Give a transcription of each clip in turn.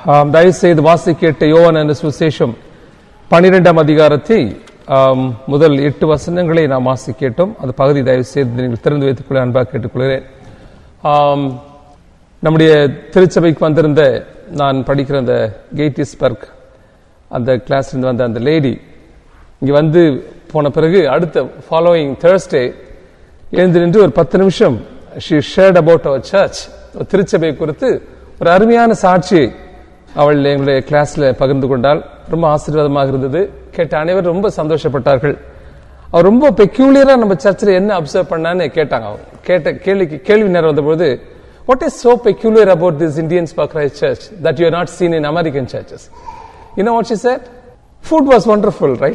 ஆம், தயவு செய்து வாசி கேட்ட யோவான் என்ற சுவிசேஷம் பனிரெண்டாம் அதிகாரத்தை ஆம், முதல் எட்டு வசனங்களை நாம் வாசி கேட்டோம் அந்த பகுதி தயவு செய்து நீங்கள் திறந்து வைத்துக் கொள்ள அன்பாக கேட்டுக்கொள்கிறேன் ஆம், நம்முடைய திருச்சபைக்கு வந்திருந்த நான் படிக்கிற அந்த கெய்டிஸ்பர்க் அந்த கிளாஸ்ல வந்த அந்த லேடி இங்க வந்து போன பிறகு அடுத்த ஃபாலோயிங் தேர்ஸ்டே எழுந்து நின்று ஒரு பத்து நிமிஷம் ஷி ஷேர்ட் அபவுட் அவர் சர்ச் திருச்சபை குறித்து ஒரு அருமையான சாட்சியை அவள் எங்களுடைய கிளாஸ்ல பகிர்ந்து கொண்டால் ரொம்ப ஆசீர்வாதமாக இருந்தது கேட்ட அனைவரும் ரொம்ப சந்தோஷப்பட்டார்கள் அவர் ரொம்ப பெக்யூலியரா நம்ம சர்ச்சில் என்ன அப்சர்வ் பண்ணான்னு கேட்டாங்க அவங்க கேட்ட கேள்விக்கு கேள்வி நேரம் வந்தபோது what is so peculiar about this Indians for Christ church that you not seen in American churches You know what she said? Food was wonderful, right?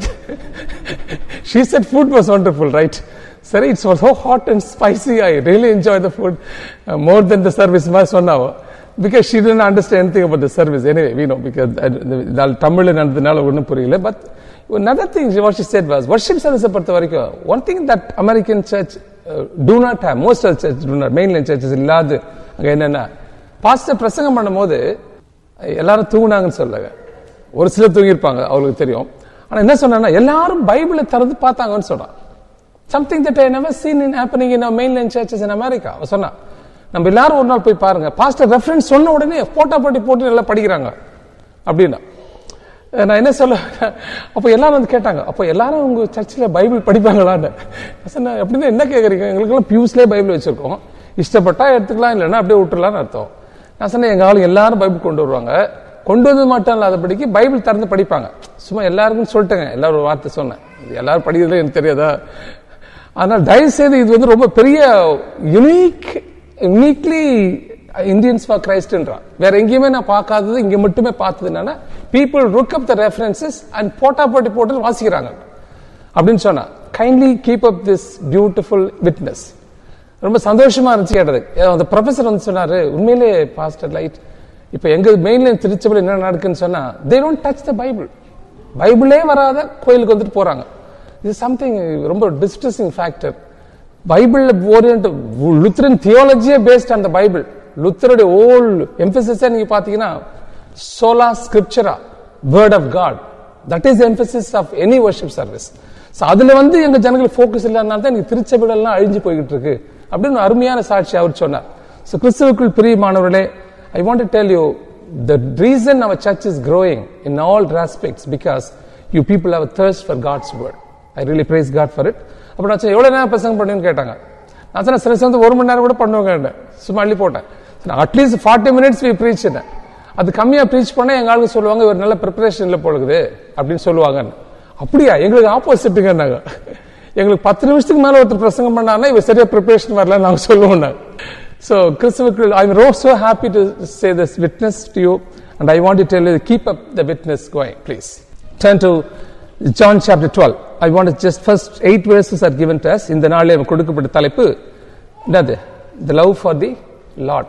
she said food was wonderful, right? Sorry, it was so hot and spicy. I really enjoyed the food uh, more than the service was one hour. Because she didn't understand anything about the service. Anyway, we know, because uh, Tamil நடந்ததுனால ஒன்றும் புரியல but another thing what she said was worship service பொறுத்த வரைக்கும் one thing that American church uh, do not have most of the church do not mainland churches இல்லாது அங்க என்னன்னா pastor பிரசங்கம் பண்ணும்போது எல்லாரும் தூங்குனாங்கன்னு சொல்லுங்க ஒரு சிலர் தூங்கியிருப்பாங்க அவங்களுக்கு தெரியும் ஆனா என்ன சொன்னா எல்லாரும் பைபிளை திறந்து பார்த்தாங்கன்னு சொல்றான் something that I never seen in happening in mainline churches in America அவன் சொன்னா நம்ம எல்லாரும் ஒரு நாள் போய் பாருங்க பாஸ்டர் ரெஃபரன்ஸ் சொன்ன உடனே போட்டோ போட்டி போட்டு நல்லா படிக்கிறாங்க அப்படின்னா நான் என்ன சொல்ல அப்போ எல்லாரும் வந்து கேட்டாங்க அப்போ எல்லாரும் உங்க சர்ச்சில் பைபிள் படிப்பாங்களான்னு நான் சொன்னேன் எப்படின்னா என்ன கேட்குறீங்க எங்களுக்கெல்லாம் பியூஸ்லேயே பைபிள் வச்சிருக்கோம் இஷ்டப்பட்டா எடுத்துக்கலாம் இல்லைன்னா அப்படியே விட்டுலாம்னு அர்த்தம் நான் சொன்னேன் எங்க ஆளுங்க எல்லாரும் பைபிள் கொண்டு வருவாங்க கொண்டு வந்து மட்டும் இல்லாதபடிக்கு பைபிள் திறந்து படிப்பாங்க சும்மா எல்லாருக்கும் சொல்லிட்டேங்க எல்லாரும் ஒரு வார்த்தை சொன்னேன் இது எல்லாரும் படிக்கிறதுல எனக்கு தெரியாதா அதனால் தயவு செய்து இது வந்து ரொம்ப பெரிய யுனிக் யுனிக்லி இந்தியன்ஸ் ஃபார் கிரைஸ்ட்ன்றான் வேற எங்கேயுமே நான் பார்க்காதது இங்க மட்டுமே பார்த்தது என்னன்னா people look up the references and போட்டா போட்டி போட்டு வாசிக்கிறாங்க அப்படின்னு சொன்னா kindly keep up this beautiful witness ரொம்ப சந்தோஷமா இருந்துச்சு கேட்டது அந்த ப்ரொஃபசர் வந்து சொன்னாரு உண்மையிலே பாஸ்டர் லைட் இப்ப எங்க மெயின்லைன் திருச்சபையில் என்ன நடக்குன்னு சொன்னா they don't touch the Bible பைபிளே வராத கோயிலுக்கு வந்துட்டு போறாங்க இது சம்திங் ரொம்ப distressing factor Bible orient Lutheran தியாலஜியே பேஸ்ட் அந்த பைபிள் லுத்தருடைய ஓல்டு எம்பசிஸ் நீங்க பாத்தீங்கன்னா sola scriptura word of God that is emphasis of any worship service so அதுல வந்து எங்க ஜனங்களுக்கு ஃபோக்கஸ் இல்லாதனால தான் எனக்கு திருச்சபைகள் எல்லாம் அழிஞ்சு போய்கிட்டு இருக்கு அப்படின்னு ஒரு அருமையான சாட்சி அவர் சொன்னார் ஸோ கிறிஸ்துவுக்குள் பிரியமானவர்களே I want to tell you the reason our church is growing in all aspects because you people have thirst for God's word I really praise God for it அப்புறம் நான் எவ்வளவு நேரம் பிரசங்கம் பண்ணுன்னு கேட்டாங்க நான் சொன்னேன் சில சேர்ந்து ஒரு மணி நேரம் கூட பண்ணுவாங்க சும்மா அள்ளி போட்டேன் at least forty minutes we preach அது கம்மியா ப்ரீச் பண்ணா எங்க ஆளுங்க சொல்லுவாங்க ஒரு நல்ல ப்ரிப்பரேஷன்ல போடுது அப்படின்னு சொல்லுவாங்க அப்படியா எங்களுக்கு ஆப்போசிட்டுங்க நாங்க எங்களுக்கு பத்து நிமிஷத்துக்கு மேல ஒருத்தர் பிரசங்கம் பண்ணாங்கன்னா இவர் சரியா ப்ரிப்பரேஷன் வரல நாங்க சொல்லுவோம் நாங்க So, கிறிஸ்துவுக்குள் I am so happy to say this witness to you and I want to tell you keep up the witness going please. Turn to John chapter 12. I want to just first eight verses are given to us. இந்த நாளில் கொடுக்கப்பட்ட தலைப்பு என்னது the love for the Lord.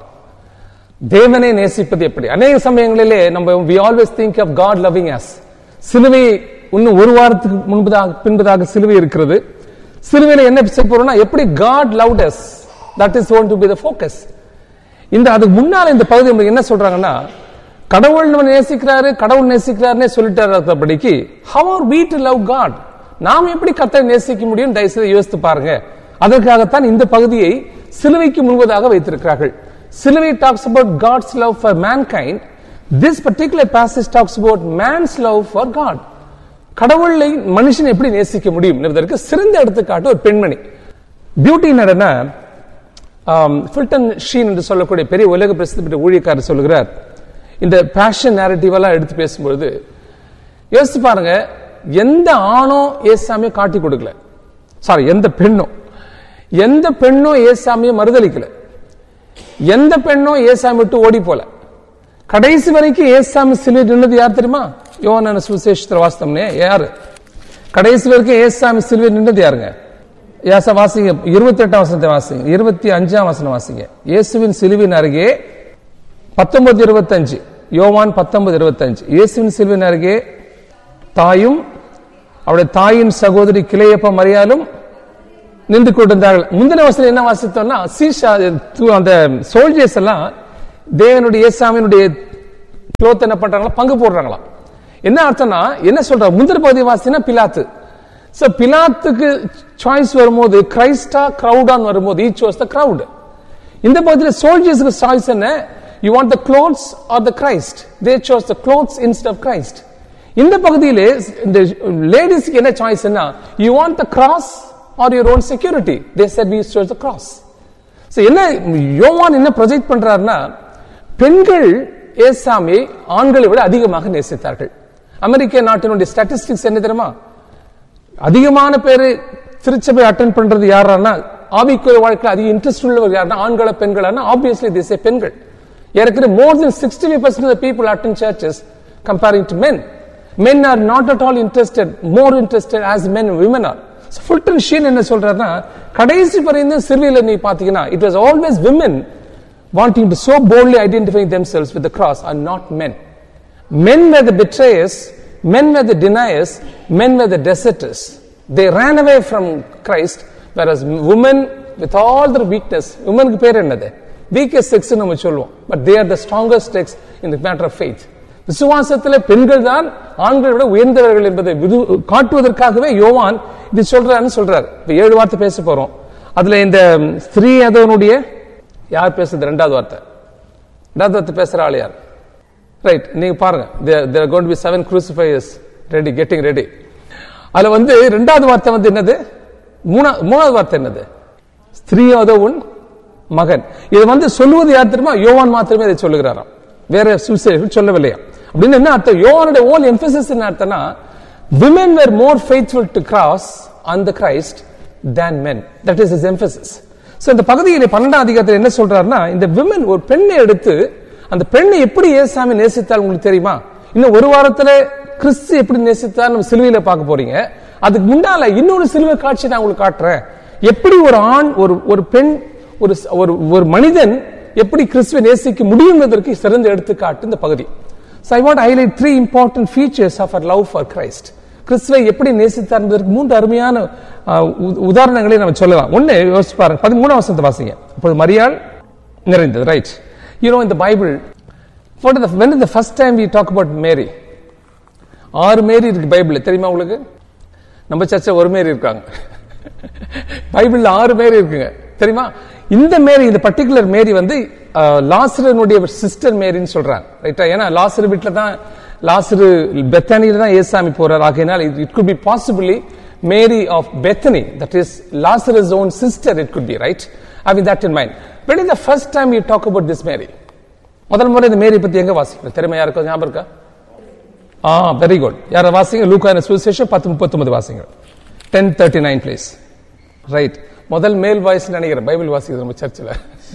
தேவனை நேசிப்பது எப்படி அநேக சமயங்களிலே நம்ம we always think of God loving us சிலுவை இன்னும் ஒரு வாரத்துக்கு முன்பதாக பின்பதாக சிலுவை இருக்கிறது சிலுவையில என்ன செய்ய போறோம்னா எப்படி God loved us that is own to be the focus இந்த அதுக்கு முன்னால இந்த பகுதி நம்மளுக்கு என்ன சொல்றாங்கன்னா கடவுள் நம்ம நேசிக்கிறாரு கடவுள் நேசிக்கிறாருன்னே சொல்லிட்டாரு how are we to love God நாம் எப்படி கர்த்தரை நேசிக்க முடியும் தயவுசெய்து யோசித்து பாருங்க அதற்காகத்தான் இந்த பகுதியை சிலுவைக்கு முன்பதாக வைத்திருக்கிறார்கள் சிலுவை talks about God's love for mankind this particular passage talks about man's love for God கடவுளை மனுஷன் எப்படி நேசிக்க முடியும் என்பதற்கு சிறந்த எடுத்துக்காட்டு ஒரு பெண்மணி பியூட்டி நடன ஃபில்டன் ஷீன் என்று சொல்லக்கூடிய பெரிய உலக பிரசித்தி பெற்ற ஊழியக்காரர் சொல்லுகிறார் இந்த பேஷன் நேரட்டிவ் எல்லாம் எடுத்து பேசும்பொழுது யோசிச்சு பாருங்க எந்த ஆணோ ஏசாமியோ காட்டி கொடுக்கல சாரி எந்த பெண்ணும் எந்த பெண்ணும் ஏசாமியை மறுதளிக்கல எந்த பெண்ணும் ஏசாமி விட்டு ஓடி போல கடைசி வரைக்கும் ஏசாமி சிலுவை நின்னது யார் தெரியுமா யோவான சுவிசேஷத்துல வாஸ்தவனே யாரு கடைசி வரைக்கும் ஏசாமி சிலுவை நின்னது யாருங்க ஏச வாசிங்க இருபத்தி எட்டாம் வசனத்தை வாசிங்க இருபத்தி அஞ்சாம் வசனம் வாசிங்க இயேசுவின் சிலுவின் அருகே பத்தொன்பது இருபத்தஞ்சு யோவான் பத்தொன்பது இருபத்தஞ்சு இயேசுவின் சிலுவின் அருகே தாயும் அவருடைய தாயின் சகோதரி கிளையப்ப மரியாலும் நின்று கொண்டிருந்தார்கள் முந்தின வசனம் என்ன வாசித்தோம்னா சீஷா அந்த சோல்ஜர்ஸ் எல்லாம் தேவனுடைய இயேசாமியினுடைய க்ளோத் என்ன பண்றாங்களா பங்கு போடுறாங்களா என்ன அர்த்தம்னா என்ன சொல்ற முந்திர பகுதி வாசினா பிலாத்து சோ பிலாத்துக்கு சாய்ஸ் வரும்போது கிரைஸ்டா கிரௌடான்னு வரும்போது ஈச் வாஸ் த கிரௌட் இந்த பகுதியில் சோல்ஜர்ஸ்க்கு சாய்ஸ் என்ன you want the clothes or the Christ they chose the clothes instead of Christ இந்த பகுதியிலே இந்த லேடிஸ்க்கு என்ன சாய்ஸ் என்ன you want the cross or your own security they said we chose the cross So, என்ன யோவான் என்ன ப்ரொஜெக்ட் பண்றாருன்னா பெண்கள் ஏசாமி ஆண்களை விட அதிகமாக நேசித்தார்கள் அமெரிக்க நாட்டினுடைய ஸ்டாட்டிஸ்டிக்ஸ் என்ன தெரியுமா அதிகமான பேர் திருச்சபை அட்டன் பண்றது யாரானா ஆவிக்குரிய வாழ்க்கையில் அதிக இன்ட்ரெஸ்ட் உள்ளவர் யாருன்னா ஆண்கள பெண்களா ஆப்வியஸ்லி திசை பெண்கள் ஏற்கனவே more than sixty five percent of people attend churches comparing to men men are not at all interested more interested as men women are Fulton Sheen என்ன சொல்றாருன்னா கடைசி வரையும் சிறுவையில் நீ பாத்தீங்கன்னா it was always women wanting to so boldly identify themselves with cross or not men Men were the betrayers, men were the deniers, men were the deserters. They ran away from Christ, whereas women, with all their weakness, womenக்கு பேர் என்னது weakest sex நம்ம சொல்லுவோம் but they are the strongest sex in the matter of faith. விசுவாசத்தில் பெண்கள் தான் ஆண்களை விட உயர்ந்தவர்கள் என்பதை விரு- காட்டுவதற்காகவே யோவான் இது சொல்றாருன்னு சொல்றாரு இப்ப ஏழு வார்த்தை பேச போறோம் அதுல இந்த ஸ்திரீ அதனுடைய யார் பேசுறது ரெண்டாவது வார்த்தை ரெண்டாவது வார்த்தை பேசுற ஆள் யார் ரைட் நீங்க பாருங்க there gone be seven crucifiers ready getting ready அதுல வந்து ரெண்டாவது வார்த்தை வந்து என்னது மூணா மூணாவது வார்த்தை என்னது ஸ்திரீயோத உன் மகன் இது வந்து சொல்லுவது யார் தெரியுமா யோவான் மாத்திரமே இதை சொல்லுகிறாராம் வேற சுவிசேஷம் சொல்லவில்லையா அப்படின்னு என்ன அர்த்தம் யோவானுடைய ஓல் எம்பசிஸ் என்ன அர்த்தம்னா women were more faithful to cross on the Christ than men that is his emphasis so இந்த பகுதியில் பன்னெண்டாம் அதிகாரத்தில் என்ன சொல்றாருன்னா இந்த விமன் ஒரு பெண்ணை எடுத்து அந்த பெண்ணை எப்படி ஏசாமி நேசித்தால் உங்களுக்கு தெரியுமா இன்னும் ஒரு வாரத்துல கிறிஸ்து எப்படி நேசித்தார் நம்ம சிலுவையில பார்க்க போறீங்க அதுக்கு முன்னால இன்னொரு சிலுவை காட்சி நான் உங்களுக்கு காட்டுறேன் எப்படி ஒரு ஆண் ஒரு ஒரு பெண் ஒரு ச- ஒரு ஒரு மனிதன் எப்படி கிறிஸ்துவை நேசிக்க முடியும் என்பதற்கு சிறந்த எடுத்துக்காட்டு இந்த பகுதி So I want to highlight three important features of our love for Christ. கிறிஸ்துவை எப்படி நேசித்தார் என்பதற்கு மூன்று அருமையான அஹ், உ- உதாரணங்களை நம்ம சொல்லலாம் ஒன்னு யோசிச்சு பாருங்க பதிமூணாம் வசனத்தை வாசிங்க அப்போது மரியாள் நிறைந்தது ரைட் யூ நோ இந்த Bible what is the when is the first time we talk about Mary ஆறு மேரி இருக்கு பைபிள் தெரியுமா உங்களுக்கு நம்ம சர்ச்சை ஒரு மேரி இருக்காங்க பைபிள்ல ஆறு மேரி இருக்குங்க தெரியுமா இந்த மேரி இந்த பர்டிகுலர் மேரி வந்து லாசரனுடைய சிஸ்டர் மேரின்னு சொல்றாங்க ரைட்டா ஏன்னா லாசர் வீட்டில் தான் லாசரு பெத்தானியில தான் ஏசாமி போறார் ஆகையினால் it could be possibly Mary of Bethany that is Lazarus own sister it could be right having that in mind when is the first time you talk about this Mary முதல் முறை இந்த மேரி பத்தி எங்க வாசிக்கிறோம் திறமை யாருக்கும் ஞாபகம் இருக்கா ஆ வெரி குட் யார வாசிங்க லூக்கான சுவிசேஷம் பத்து முப்பத்தொன்பது வாசிங்க ten thirty nine place right முதல் மேல் வாய்ஸ் நினைக்கிறேன் பைபிள் வாசிக்கிறது நம்ம சர்ச்சில்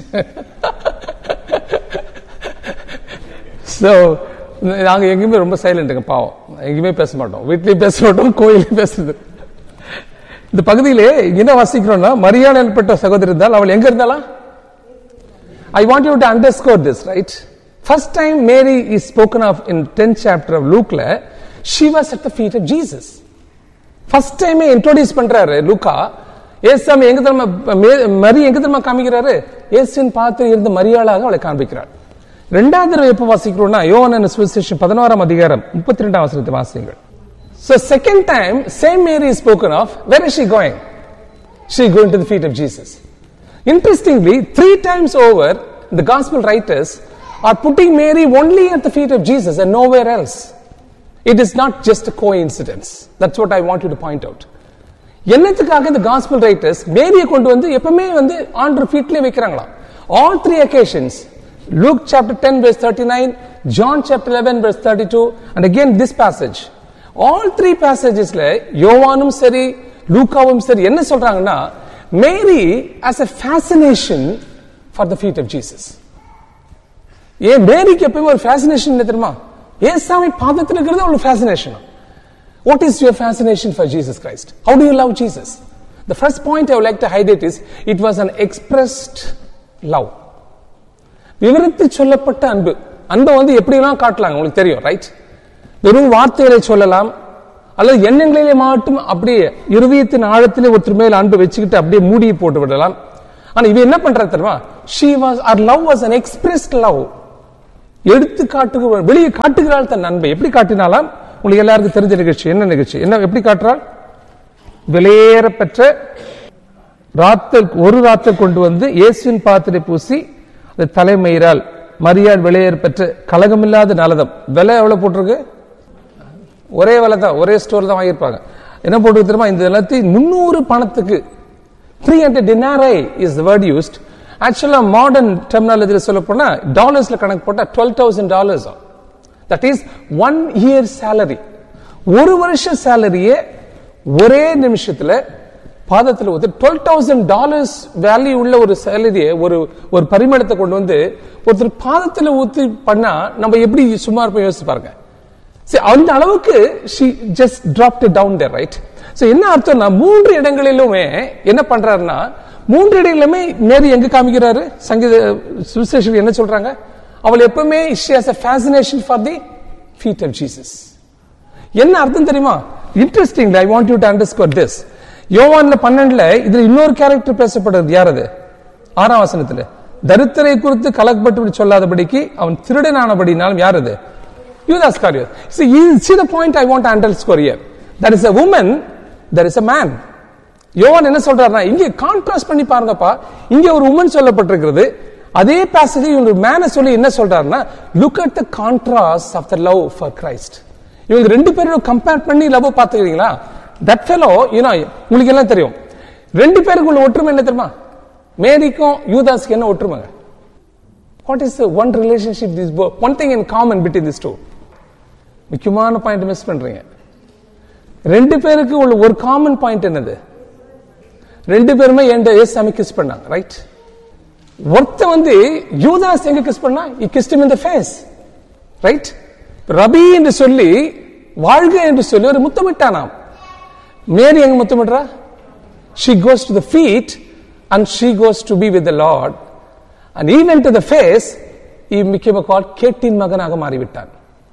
ஸோ நாங்கள் எங்கேயுமே ரொம்ப சைலண்ட்டுங்க பாவம் எங்கேயுமே பேச மாட்டோம் வீட்லயும் பேச மாட்டோம் கோயிலையும் பேசுறது இந்த பகுதியிலே என்ன வாசிக்கிறோம்னா மரியாதை ஏற்பட்ட சகோதரி இருந்தால் அவள் எங்க இருந்தாளா I want you to underscore this, right? First time Mary is spoken of in 10th chapter of Luke, she was at the feet of Jesus. First டைமே இன்ட்ரோடியூஸ் பண்றாரு லூக்கா ஏசாமி எங்க தெரியுமா மே- மரி எங்க தெரியுமா காமிக்கிறாரு இயேசுவின் பாத்திரம் இருந்த மரியாளாக அவளை காண்பிக்கிறார் ரெண்டாவது தடவை எப்ப வாசிக்கிறோம்னா யோவான சுவிசேஷம் பதினோராம் அதிகாரம் முப்பத்தி ரெண்டாம் வசனத்தை வாசிங்கள் So second time, same Mary is spoken of. Where is she going? She going to the feet of Jesus. Interestingly, three times over, the gospel writers are putting Mary only at the feet of Jesus and nowhere else. It is not just a coincidence. That's what I want you to point out. என்னத்துக்காக இந்த gospel writers மேரியை கொண்டு வந்து எப்பவுமே வந்து ஆண்டர் ஃபீட்லயே வைக்கிறாங்களா all three occasions Luke chapter 10 verse 39 John chapter 11 verse 32 and again this passage all three passagesல யோவானும் சரி லூக்காவும் சரி என்ன சொல்றாங்கன்னா மேரி as a fascination for the feet of Jesus ஏன் மேரிக்கு எப்பவுமே ஒரு ஃபேசினேஷன் என்ன தெரியுமா ஏசாமி பாதத்தில் இருக்கிறது ஒரு fascination what is your fascination for Jesus Christ how do you love Jesus the first point I like to highlight is it was an expressed love விவரித்து சொல்லப்பட்ட அன்பு அன்பை வந்து எப்படிலாம் காட்டலாங்க உங்களுக்கு தெரியும் ரைட் வெறும் வார்த்தைகளை சொல்லலாம் அல்லது எண்ணங்களிலே மட்டும் அப்படியே இருதயத்தின் ஆழத்திலே ஒருத்தர் மேல் அன்பு வச்சுக்கிட்டு அப்படியே மூடி போட்டு விடலாம் ஆனா இவ என்ன பண்றா தெரியுமா she was our love was an expressed love எடுத்து காட்டுக வெளியே காட்டுகிறாள் தன் அன்பை எப்படி காட்டினாலாம் உங்களுக்கு எல்லாருக்கும் தெரிஞ்ச நிகழ்ச்சி என்ன நிகழ்ச்சி என்ன எப்படி காட்டுறாள் விலையேற பெற்ற ராத்தல் ஒரு ராத்தல் கொண்டு வந்து இயேசுவின் பாத்திரை பூசி அது தலைமயிரால் மரியாள் விலையேற பெற்ற கலகமில்லாத நலதம் விலை எவ்வளவு போட்டிருக்கு ஒரே விலை தான் ஒரே ஸ்டோர் தான் வாங்கியிருப்பாங்க என்ன போட்டு தெரியுமா இந்த எல்லாத்தையும் முன்னூறு பணத்துக்கு த்ரீ ஹண்ட்ரட் டினாரை இஸ் வேர்ட் யூஸ்ட் ஆக்சுவலா மாடர்ன் டெர்மினாலஜியில் சொல்ல போனா டாலர்ஸ்ல கணக்கு போட்டா twelve thousand dollars that is one year salary ஒரு வருஷம் சேலரியே ஒரே நிமிஷத்துல பாதத்தில் ஊத்து டுவெல் தௌசண்ட் டாலர்ஸ் வேல்யூ உள்ள ஒரு சேலரியை ஒரு ஒரு பரிமாணத்தை கொண்டு வந்து ஒருத்தர் பாதத்தில் ஊத்தி பண்ணா நம்ம எப்படி சும்மா இருப்போம் யோசிச்சு பாருங்க See, அந்த அளவுக்கு she just dropped it down there right so என்ன அர்த்தம்னா மூன்று இடங்களிலுமே என்ன பண்றாருன்னா மூன்று இடங்களிலுமே மேரி எங்க காமிக்கிறாரு சங்கீத சுவிசேஷன் என்ன சொல்றாங்க அவள் எப்பவுமே she has a fascination for the feet of Jesus என்ன அர்த்தம் தெரியுமா interesting I want you to underscore this யோவான்ல பன்னெண்டுல இதுல இன்னொரு கேரக்டர் பேசப்படுறது யார் அது ஆறாம் வசனத்துல தரித்திரை குறித்து கலக்கப்பட்டு சொல்லாதபடிக்கு அவன் திருடனானபடினாலும் யார் அது யூதாஸ் காரியர் see you see the point i want to underscore here there is a woman there is a man யோவான் என்ன சொல்றாருன்னா இங்க கான்ட்ராஸ்ட் பண்ணி பாருங்கப்பா இங்க ஒரு உமன் சொல்லப்பட்டிருக்கிறது அதே பேசேஜ் இவங்க மேன சொல்லி என்ன சொல்றாருன்னா look at the contrast of the love for Christ இவங்க ரெண்டு பேரும் கம்பேர் பண்ணி லவ் பாத்துக்கிறீங்களா தட் ஃபெலோ யூனோ உங்களுக்கு எல்லாம் தெரியும் ரெண்டு பேருக்குள்ள ஒற்றுமை என்ன தெரியுமா மேரிக்கும் யூதாஸ்க்கு என்ன ஒற்றுமைங்க what is one relationship this one thing in common between this two முக்கியமான பாயிண்ட் மிஸ் பண்றீங்க ரெண்டு பேருக்கு உள்ள ஒரு காமன் பாயிண்ட் என்னது ரெண்டு பேருமே என் ஏசாமி கிஸ் பண்ணாங்க ரைட் ஒருத்த வந்து யூதாஸ் எங்க கிஸ் பண்ணா இ கிஸ்டம் இன் த ஃபேஸ் ரைட் ரபி என்று சொல்லி வாழ்க என்று சொல்லி ஒரு முத்தமிட்டானாம் மேரி எங்க முத்தமிடுறா she goes to the feet and she goes to be with the lord and even to the face he became a called கேட்டின் மகனாக மாறிவிட்டான்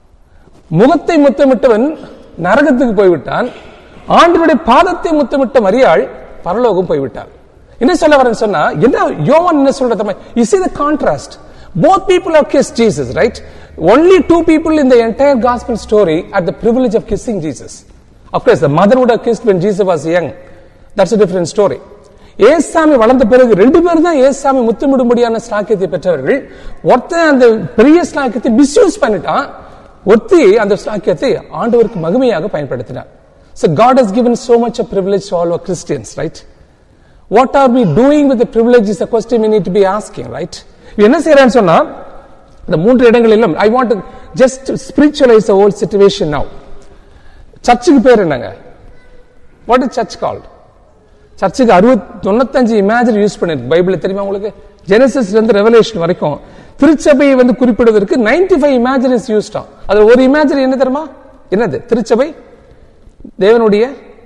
முகத்தை முத்தமிட்டவன் நரகத்துக்கு போய்விட்டான் ஆண்டவருடைய பாதத்தை முத்தமிட்ட மரியாள் பரலோகம் போய்விட்டான் என்ன சொல்ல வரேன்னு சொன்னா என்ன யோவான் என்ன சொல்ற தம்மை you see the contrast both people have kissed jesus right only two people in the entire gospel story had the privilege of kissing jesus of course the mother would have kissed when jesus was young that's a different story ஏசாமி வளர்ந்த பிறகு ரெண்டு பேர் தான் ஏசாமி முத்தமிடும்படியான ஸ்லாக்கியத்தை பெற்றவர்கள் ஒருத்தன் அந்த பெரிய ஸ்லாக்கியத்தை மிஸ்யூஸ் பண்ணிட்டான் ஒருத்தி அந்த ஸ்லாக்கியத்தை ஆண்டவருக்கு மகிமையாக பயன்படுத்தினார் So God has given so much a privilege to all our Christians, right? What are we doing with the privilege is a question we need to be asking, right? என்ன செய்யறேன்னு சொன்னா இந்த மூன்று இடங்களிலும் I want just spiritualise whole situation now சர்ச்சுக்கு பேர் என்னங்க what is search called சர்ச்சுக்கு அறுபத் தொண்ணூத்தஞ்சு இமேஜின் யூஸ் பண்ணிருக்கு பைபிள் தெரியுமா உங்களுக்கு ஜெனசிஸ்ல இருந்து ரெவலேஷன் வரைக்கும் திருச்சபையை வந்து குறிப்பிடுவதற்கு 95 ஃபைவ் இமேஜின் இஸ் யூஸ்டா அது ஒரு இமேஜின் என்ன தெரியுமா என்னது திருச்சபை தேவனுடைய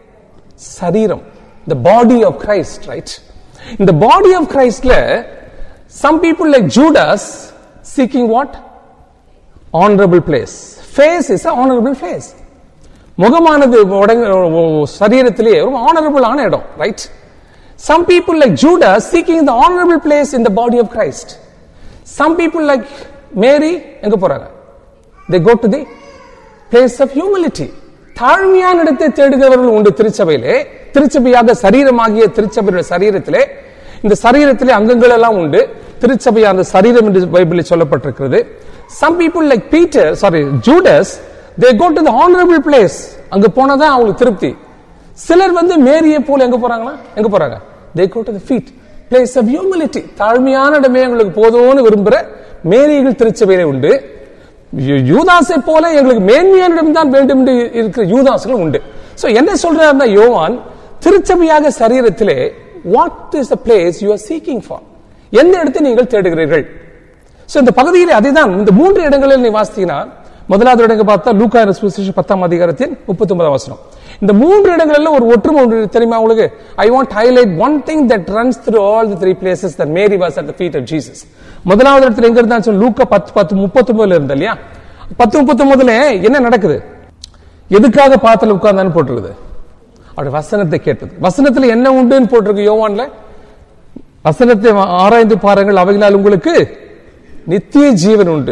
சரீரம் the body of Christ right இந்த body of Christல some people like Judas seeking what honorable place face is a honorable place முகமானது உடங்க சரீரத்திலே ரொம்ப honorable ஆன இடம் right some people like Judas seeking the honorable place in the body of Christ some people like Mary எங்க போறாங்க they go to the place of humility தாழ்மையான இடத்தை தேடுகிறவர்கள் உண்டு திருச்சபையிலே திருச்சபையாக சரீரமாகிய திருச்சபையுடைய சரீரத்திலே இந்த சரீரத்திலே அங்கங்கள் எல்லாம் உண்டு திருச்சபை அந்த சரீரம் என்று பைபிளில் சொல்லப்பட்டிருக்கிறது some people like Peter sorry Judas they go to the honorable place அங்க போனதான் அவங்களுக்கு திருப்தி சிலர் வந்து மேரியை போல எங்க போறாங்களா எங்க போறாங்க they go to the feet place of humility தாழ்மையான இடமே எங்களுக்கு போதும்னு விரும்புற மேரிகள் திருச்சபையிலே உண்டு யூ- யூதாசை போல எங்களுக்கு மேன்மையான இடம் தான் வேண்டும் என்று இருக்கிற யூதாசுகள் உண்டு சோ என்ன சொல்றாருன்னா யோவான் திருச்சபையாக சரீரத்திலே what is the place you are seeking for எந்த இடத்தை நீங்கள் தேடுகிறீர்கள் சோ இந்த பகுதியில் அதேதான் இந்த மூன்று இடங்களில் நீ வாசித்தீங்கன்னா முதலாவது இடங்க பார்த்தா லூக்கா சுவிசேஷம் பத்தாம் அதிகாரத்தின் முப்பத்தி ஒன்பதாம் வசனம் இந்த மூன்று இடங்கள்ல ஒரு ஒற்றுமை ஒன்று தெரியுமா உங்களுக்கு I want highlight one thing that runs through all the three places that Mary was at the feet of Jesus முதலாவது இடத்துல எங்க இருந்தா சொல்லி லூக்கா பத்து பத்து முப்பத்தொன்பதுல இருந்த இல்லையா பத்து முப்பத்தொன்பதுல என்ன நடக்குது எதுக்காக பாத்துல உட்கார்ந்தான்னு போட்டிருக்குது அவருடைய வசனத்தை கேட்டது வசனத்துல என்ன உண்டுன்னு போட்டிருக்கு யோவான்ல வசனத்தை ஆராய்ந்து பாருங்கள் அவைகளால் உங்களுக்கு நித்திய ஜீவன் உண்டு see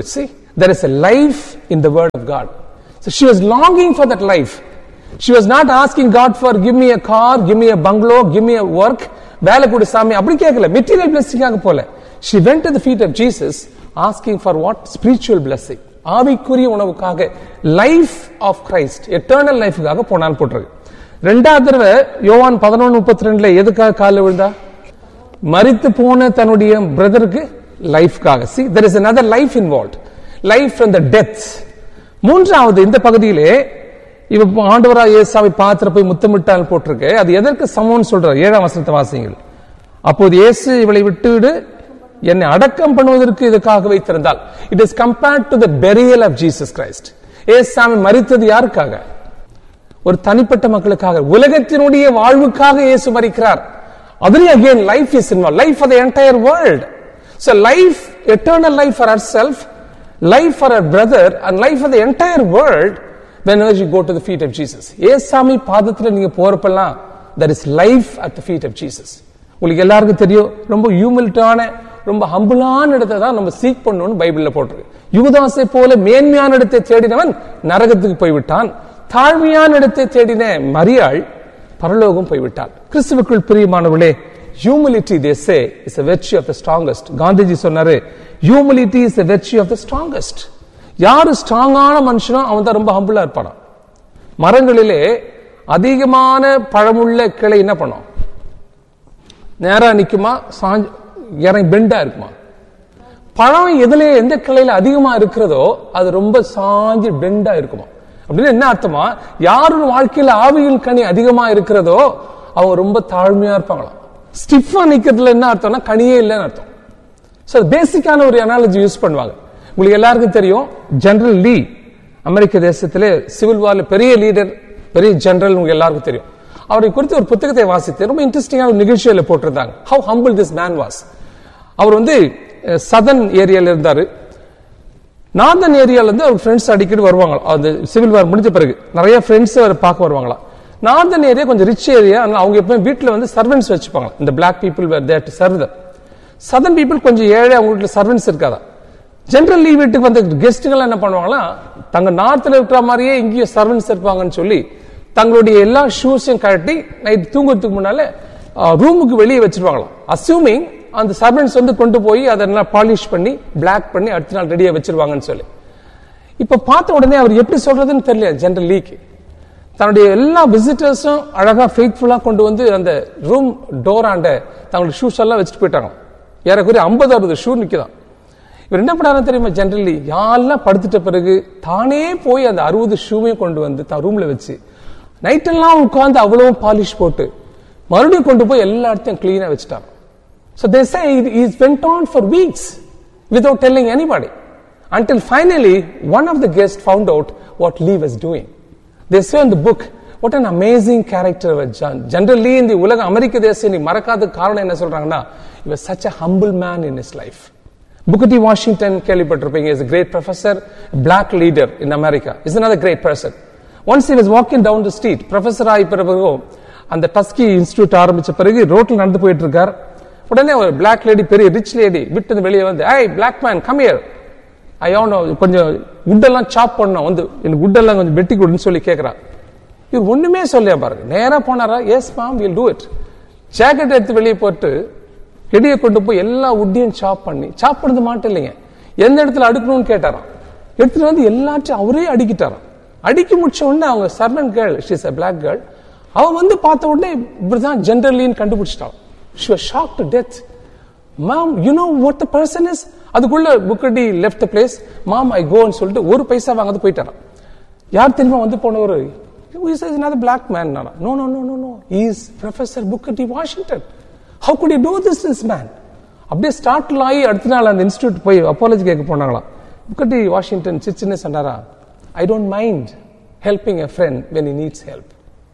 there is a life in the word of God. So she was longing for that life. She was not asking God for give me a car, give me a bungalow, give me a work. வேலை கொடு சாமி அப்படி கேட்கல material பிளஸிங்காக போல she went to the feet of Jesus asking for what spiritual blessing ஆவிக்குரிய உணவுக்காக life of Christ eternal லைஃபுக்காக போனான் போட்டிருக்கு ரெண்டாவது தடவை யோவான் பதினொன்று முப்பத்தி ரெண்டுல எதுக்காக காலில் விழுந்தா மரித்து போன தன்னுடைய பிரதருக்கு லைஃப்காக see there is another life involve life from the death மூன்றாவது இந்த பகுதியிலே இவ ஆண்டவரா இயேசாவை பாத்திர போய் முத்தமிட்டால் போட்டிருக்கு அது எதற்கு சமம்னு சொல்றார் ஏழாம் வசனத்தை வாசிங்கள் அப்போது இயேசு இவளை விட்டுவிடு என்னை அடக்கம் பண்ணுவதற்கு இதுக்காக வைத்திருந்தால் it is compared to the burial of Jesus Christ ஏசாமி மரித்தது யாருக்காக ஒரு தனிப்பட்ட மக்களுக்காக உலகத்தினுடைய வாழ்வுக்காக இயேசு மரிக்கிறார் அதுலயும் again life is involve life for the entire world so life eternal life for our self life for our brother and life for the entire world when you go to the feet of Jesus ஏசாமி பாதத்தில் நீங்க போறப்பெல்லாம் that is life at the feet of Jesus உங்களுக்கு எல்லாருக்கும் தெரியும் ரொம்ப ஹியூமிலிட்டான ரொம்ப ஹம்பிளான இடத்தை தான் நம்ம சீக் பண்ணணும்னு பைபிள்ல போட்டிருக்கு யுகதாசை போல மேன்மையான இடத்தை தேடினவன் நரகத்துக்கு போய்விட்டான் தாழ்மையான இடத்தை தேடின மரியாள் பரலோகம் போய்விட்டாள் கிறிஸ்துவுக்குள் பிரியமானவளே humility they say is a virtue of the strongest Gandhiji சொன்னாரு humility is a virtue of the strongest யாரு ஸ்ட்ராங்கான மனுஷனோ அவன் தான் ரொம்ப ஹம்பிளா இருப்பானா மரங்களிலே அதிகமான பழமுள்ள கிளை என்ன பண்ணும் நேரா நிக்குமா சாஞ்சு இறங்கி பெண்டா இருக்குமா பழம் எதுல எந்த கிளையில அதிகமா இருக்கிறதோ அது ரொம்ப சாஞ்சு பெண்டா இருக்குமா அப்படின்னு என்ன அர்த்தமா யாரோட வாழ்க்கையில ஆவியின் கனி அதிகமா இருக்கிறதோ அவங்க ரொம்ப தாழ்மையா இருப்பாங்களாம் ஸ்டிஃபா நிக்கிறதுல என்ன அர்த்தம்னா கனியே இல்லைன்னு அர்த்தம் ஸோ பேசிக்கான ஒரு அனாலஜி யூஸ் பண்ணுவாங்க உங்களுக்கு எல்லாருக்கும் தெரியும் ஜெனரல் லீ அமெரிக்க தேசத்திலே சிவில் வார்ல பெரிய லீடர் பெரிய ஜெனரல் உங்களுக்கு எல்லாருக்கும் தெரியும் அவரை குறித்து ஒரு புத்தகத்தை வாசித்து ரொம்ப இன்ட்ரெஸ்டிங்கான ஒரு நிகழ்ச்சியில போட்டிருந்தாங்க how humble this man was அவர் வந்து சதன் ஏரியால இருந்தாரு நார்தன் ஏரியால இருந்து அவர் ஃப்ரெண்ட்ஸ் அடிக்கடி வருவாங்க அந்த சிவில் வார் முடிஞ்ச பிறகு நிறைய ஃப்ரெண்ட்ஸ் அவர் பார்க்க வருவாங்களா நார்தன் ஏரியா கொஞ்சம் ரிச் ஏரியா அதனால அவங்க எப்பவுமே வீட்டில் வந்து சர்வெண்ட்ஸ் வச்சுப்பாங்க இந்த black people were that serve southern people கொஞ்சம் ஏழை அவங்க வீட்டில் சர்வெண்ட்ஸ் இருக்காதா ஜென்ரலி வீட்டுக்கு வந்த கெஸ்ட்டுகள் என்ன பண்ணுவாங்களா தங்க நார்த்தில் இருக்கிற மாதிரியே இங்கேயும் சர்வெண்ட்ஸ் இருப்பாங்கன்னு சொல்லி தங்களுடைய எல்லா ஷூஸையும் கழட்டி நைட் தூங்குறதுக்கு முன்னால ரூமுக்கு வெளியே வச்சிருவாங்களாம் அசியூமிங் அந்த சர்வெண்ட்ஸ் வந்து கொண்டு போய் அதை நல்லா பாலிஷ் பண்ணி பிளாக் பண்ணி அடுத்த நாள் ரெடியா வச்சிருவாங்கன்னு சொல்லி இப்ப பார்த்த உடனே அவர் எப்படி சொல்றதுன்னு தெரியல ஜெனரல் லீக் தன்னுடைய எல்லா விசிட்டர்ஸும் அழகா ஃபெய்த்ஃபுல்லா கொண்டு வந்து அந்த ரூம் டோர் ஆண்ட தங்களுடைய ஷூஸ் எல்லாம் வச்சுட்டு போயிட்டாங்க ஏறக்குறைய ஐம்பது அறுபது ஷூ நிற்குதான் இவர் என்ன பண்ணாரு தெரியுமா ஜென்ரலி யாரெல்லாம் படுத்துட்ட பிறகு தானே போய் அந்த அறுபது ஷூவையும் கொண்டு வந்து தான் ரூம்ல வச்சு நைட்டெல்லாம் உட்காந்து அவ்வளவும் பாலிஷ் போட்டு மறுபடியும் கொண்டு போய் எல்லா இடத்தையும் கிளீனா வச்சுட்டாங்க So they say he went on for weeks without telling anybody. Until finally, one of the guests found out what Lee was doing. They say in the book, what an amazing character was John. Generally, in the உலக அமெரிக்க தேசம் நீ மறக்காத காரணம் என்ன சொல்றாங்கன்னா he was such a humble man in his life. Booker T. Washington கேள்விப்பட்டிருப்பீங்க is a great professor, a black leader in America. is another great person. Once he was walking down the street, professor ஆகி பிறகு அந்த dusky institute ஆரம்பிச்ச பிறகு ரோட்ல நடந்து போயிட்டு இருக்கார் உடனே ஒரு பிளாக் லேடி பெரிய ரிச் லேடி விட்டு வெளியே வந்து ஐ பிளாக் மேன் கமியர் ஐயோனோ கொஞ்சம் உட்டெல்லாம் சாப் பண்ணோம் வந்து எனக்கு உட்டெல்லாம் கொஞ்சம் வெட்டி கொடுன்னு சொல்லி கேட்குறான் இவர் ஒண்ணுமே சொல்லியா பாருங்க நேரா போனாரா yes ma'am will do it jacket எடுத்து வெளியே போட்டு இடையை கொண்டு போய் எல்லா உட்டையும் சாப் பண்ணி சாப் பண்ணது மாட்டும் இல்லைங்க எந்த இடத்துல அடுக்கணும்னு கேட்டாராம் எடுத்துட்டு வந்து எல்லாத்தையும் அவரே அடிக்கிட்டாராம் அடிக்க முடிச்ச உடனே அவங்க servant girl she's a black girl அவன் வந்து பார்த்த உடனே இப்படிதான் ஜென்ரலின்னு கண்டுபிடிச்சிட்டான் she was shocked to death. Mom, you know what the person is? அதுக்குள்ள புக்கடி லெஃப்ட் பிளேஸ் மாம் ஐ கோன்னு சொல்லிட்டு ஒரு பைசா வாங்காது போயிட்டாராம் யார் தெரியுமா வந்து போனவர் இஸ் another black man நானா no no no no no is professor Booker T Washington how good you do this this man அப்படியே ஸ்டார்ட்ல ஆகி அடுத்த நாள் அந்த இன்ஸ்டியூட் போய் அப்பாலஜி கேட்க போனாங்களாம் புக்கடி வாஷிங்டன் சிச்சுன்னு சொன்னாரா I don't mind helping a friend when he needs help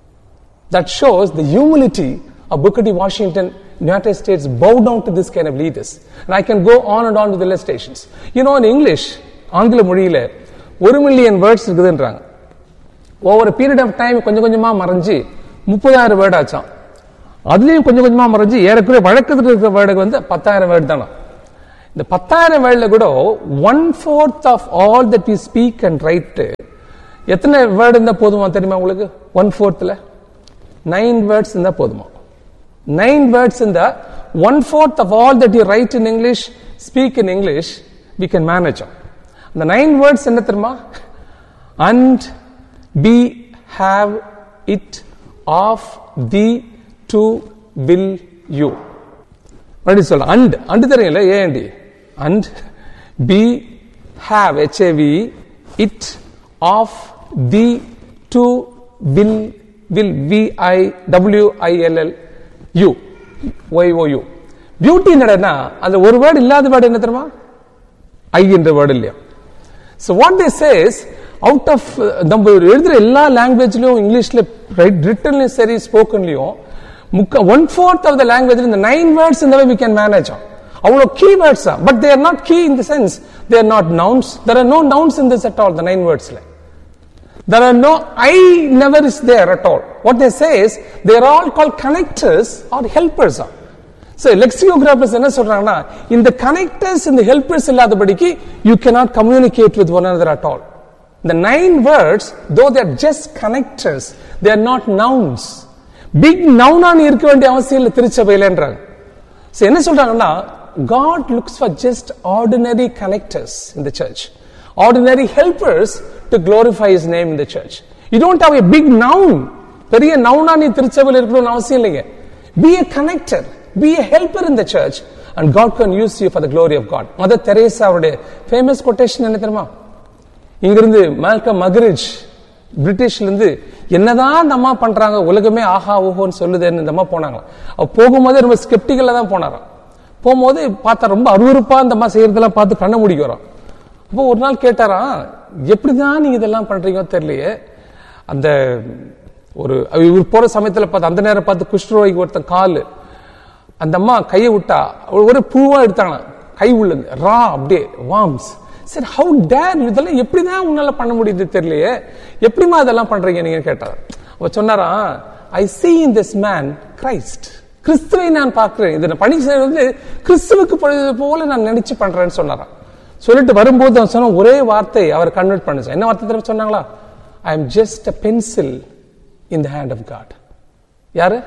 that shows the humility of Booker T. Washington, United States bow down to this kind of leaders. And I can go on and on with the illustrations. You know, in English, ஆங்கில மொழியில ஒரு million words இருக்குதுன்றாங்க ஒவ்வொரு period of time கொஞ்சம் கொஞ்சமா மறைஞ்சு முப்பதாயிரம் word ஆச்சான் அதுலயும் கொஞ்சம் கொஞ்சமா மறைஞ்சு ஏறக்குறைய வழக்கத்தில் இருக்கிற வேர்டுக்கு வந்து பத்தாயிரம் வேர்டு தானா இந்த பத்தாயிரம் வேர்டில் கூட one fourth of all that we speak and write எத்தனை வேர்டு இருந்தால் போதுமா தெரியுமா உங்களுக்கு ஒன் ஃபோர்த்தில் நைன் வேர்ட்ஸ் இருந்தால் போதுமா நைன் வேர்ட்ஸ் இருந்தால் one fourth of all that you write in English speak in English we can manage அந்த நைன் வேர்ட்ஸ் என்ன தெரியுமா and be have it of the to will you மறுபடியும் சொல்ல and and தெரியும்ல ஏண்டி and be have H A V it of the to will will V I W I L L you Y O beauty என்னடா அதுல ஒரு வேர்டு இல்லாத வேர்டு என்ன தெரியுமா ஐ என்ற வேர்டு இல்லையா so what they says out of நம்ம எழுதுற எல்லா லாங்குவேஜ்லயும் இங்கிலீஷ்ல ரிட்டன்லயும் சரி ஸ்போக்கன்லயும் முக்க one fourth of the language இந்த நைன் வேர்ட்ஸ் இந்த வி கேன் மேனேஜ் அவ்வளோ key words but they're not key in the sense they're not nouns there are no nouns in this at all the நைன் வேர்ட்ஸ்ல There are no I never is there at all. What they say is they are all called connectors or helpers. So lexicographers என்ன சொல்றாங்கன்னா இந்த connectors இந்த helpers இல்லாதபடிக்கு you cannot communicate with one another at all. The nine words, though they are just connectors, they are not nouns. Big noun ஆன இருக்க வேண்டிய அவசியம் இல்லை திருச்சபையிலன்றாங்க So என்ன சொல்றாங்கன்னா God looks for just ordinary connectors in the church. ordinary helpers to glorify his name in the church. You don't have a big noun. பெரிய நவுனா நீ திருச்சபையில் இருக்கணும்னு அவசியம் இல்லைங்க be a connector be a helper in the church and God can use you for the glory of God Mother Teresa அவருடைய famous quotation என்ன தெரியுமா இங்கிருந்து மால்கம் மகரிஜ் பிரிட்டிஷ்ல இருந்து என்னதான் இந்த அம்மா பண்றாங்க உலகமே ஆஹா ஓஹோன்னு சொல்லுதுன்னு இந்த அம்மா போனாங்களாம் அவ போகும்போதே ரொம்ப ஸ்கெப்டிக்கலா தான் போனாராம் போகும்போது பார்த்தா ரொம்ப அருவருப்பா இந்த அம்மா செய்யறதெல்லாம் பார்த்து கண்ண முடிக்கிறோம் அப்போ ஒரு நாள் கேட்டாராம் எப்படிதான் நீங்க இதெல்லாம் பண்றீங்க தெரியலையே அந்த ஒரு இவர் போற சமயத்துல பார்த்து அந்த நேரம் பார்த்து குஷ்டரோகிக்கு ஒருத்தன் காலு அந்த அம்மா கையை விட்டா ஒரு பூவா எடுத்தாங்க கை உள்ளது ரா அப்படியே வாம்ஸ் சரி ஹவு டேர் இதெல்லாம் எப்படிதான் உன்னால பண்ண முடியுது தெரியலையே எப்படிமா இதெல்லாம் பண்றீங்க நீங்க கேட்டார் அவ சொன்னாரா I see in this man Christ கிறிஸ்துவை நான் பார்க்கிறேன் இதை நான் பணி செய்வது வந்து கிறிஸ்துவுக்கு போல நான் நினைச்சு பண்றேன்னு சொன்னாராம் சொல்லிட்டு வரும்போது அவன் சொன்ன ஒரே வார்த்தை அவர் கன்வெர்ட் பண்ணுச்சு என்ன வார்த்தை திரும்ப சொன்னாங்களா I am just a pencil in the hand of God யாரு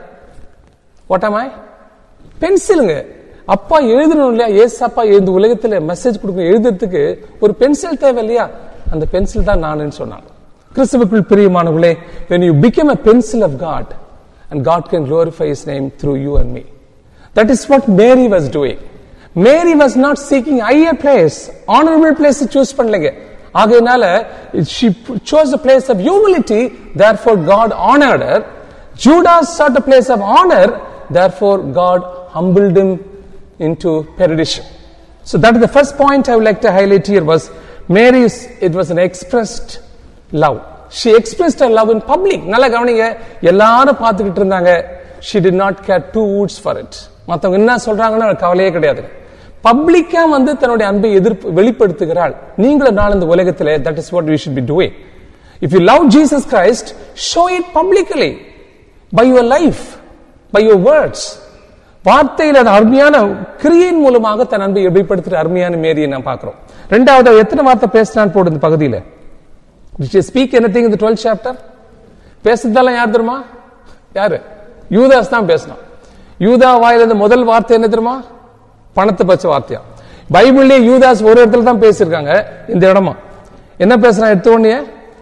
வாட் ஆம் ஐ பென்சிலுங்க அப்பா எழுதணும் இல்லையா ஏசு அப்பா இந்த உலகத்துல மெசேஜ் கொடுக்க எழுதுறதுக்கு ஒரு பென்சில் தேவை இல்லையா அந்த பென்சில் தான் நானுன்னு சொன்னாங்க கிறிஸ்துவுக்குள் பிரியமானவர்களே when you become a pencil of God and God can glorify his name through you and me that is what Mary was doing Mary was not seeking higher place honourable place choose பண்ணலைங்க ஆகையினால she chose a place of humility therefore God honored her Judas sought a place of honor therefore God humbled him into perdition so that is the first point I would like to highlight here was Mary's it was an expressed love she expressed her love in public நல்லா கவனிங்க எல்லாரும் பார்த்துக்கிட்டு இருந்தாங்க she did not care two words for it மற்றவங்க என்ன சொல்றாங்கன்னு கவலையே கிடையாது பப்ளிக்கா வந்து தன்னுடைய அன்பை எதிர்ப்பு வெளிப்படுத்துகிறாள் நீங்களும் நாள் இந்த உலகத்தில் that is what we should be doing if you love Jesus Christ show it publicly by your life by your words வார்த்தையில் அது அருமையான கிரியின் மூலமாக தன் அன்பை வெளிப்படுத்துகிற அருமையான மேரியை நான் பார்க்கிறோம் ரெண்டாவது எத்தனை வார்த்தை பேசினான்னு போடு இந்த பகுதியில் ஸ்பீக் என்ன திங் இந்த டுவெல்த் சாப்டர் பேசுறதெல்லாம் யார் தெரியுமா யாரு யூதாஸ் தான் பேசினான் யூதா வாயிலிருந்து முதல் வார்த்தை என்ன தெரியுமா பணத்தை பச்ச வார்த்தையா பைபிள்லயே யூதாஸ் ஒரு இடத்துல தான் பேசியிருக்காங்க இந்த இடமா என்ன பேசுறான் எடுத்த உடனே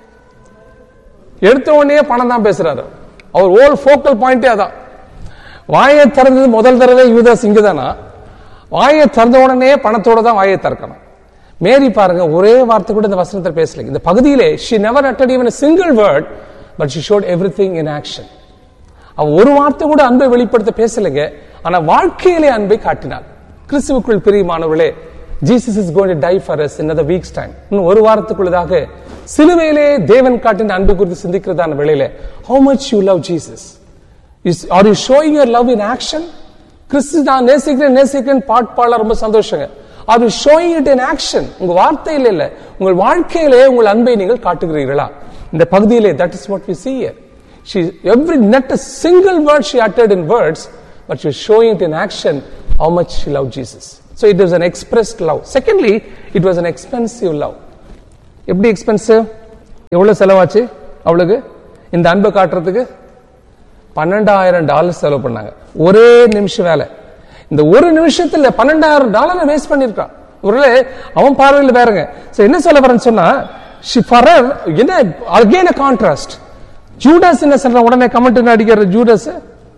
எடுத்த உடனே பணம் தான் பேசுறாரு அவர் ஓல் ஃபோக்கல் பாயிண்டே அதான் வாயை திறந்தது முதல் தடவை யூதாஸ் இங்கதானா வாயை திறந்த உடனே பணத்தோட தான் வாயை திறக்கணும் மேரி பாருங்க ஒரே வார்த்தை கூட இந்த வசனத்தை பேசல இந்த பகுதியிலே ஷி நெவர் அட்டட் even single word but she showed every thing in action அவ ஒரு வார்த்தை கூட அன்பை வெளிப்படுத்த பேசலைங்க ஆனா வாழ்க்கையிலே அன்பை காட்டினாள் கிறிஸ்துவுக்குள் பிரியமானவர்களே Jesus is going to die for us in other week's time இன்னும் ஒரு வாரத்துக்குள்ளதாக சிலுவையிலே தேவன் காட்டின அன்பு குறித்து சிந்திக்கிறதான வேளையில how much you love Jesus is are you showing your love in action கிறிஸ்து நான் நேசிக்கிறேன் நேசிக்கிறேன் பாட்பாளர் ரொம்ப சந்தோஷங்க are you showing it in action உங்க வார்த்தையில இல்ல உங்கள் வாழ்க்கையிலே உங்கள் அன்பை நீங்கள் காட்டுகிறீர்களா இந்த பகுதியிலே that is what we see here she every not a single word she uttered in words but she was showing it in action how much she loved jesus so it was an expressed love secondly it was an expensive love எப்படி expensive எவ்வளவு செலவாச்சு அவளுக்கு இந்த அன்பை காட்டுறதுக்கு பன்னெண்டாயிரம் dollar செலவு பண்ணாங்க ஒரே நிமிஷம் வேலை இந்த ஒரு நிமிஷத்துல பன்னெண்டாயிரம் டாலரை வேஸ்ட் பண்ணிருக்கான் ஒருவேளை அவன் பார்வையில் வேறங்க சோ என்ன சொல்ல வரேன்னு சொன்னா she for her என்ன அகைன் கான்ட்ராஸ்ட் ஜூடாஸ் என்ன சொல்றான் உடனே கமெண்ட் அடிக்கிற ஜூடாஸ்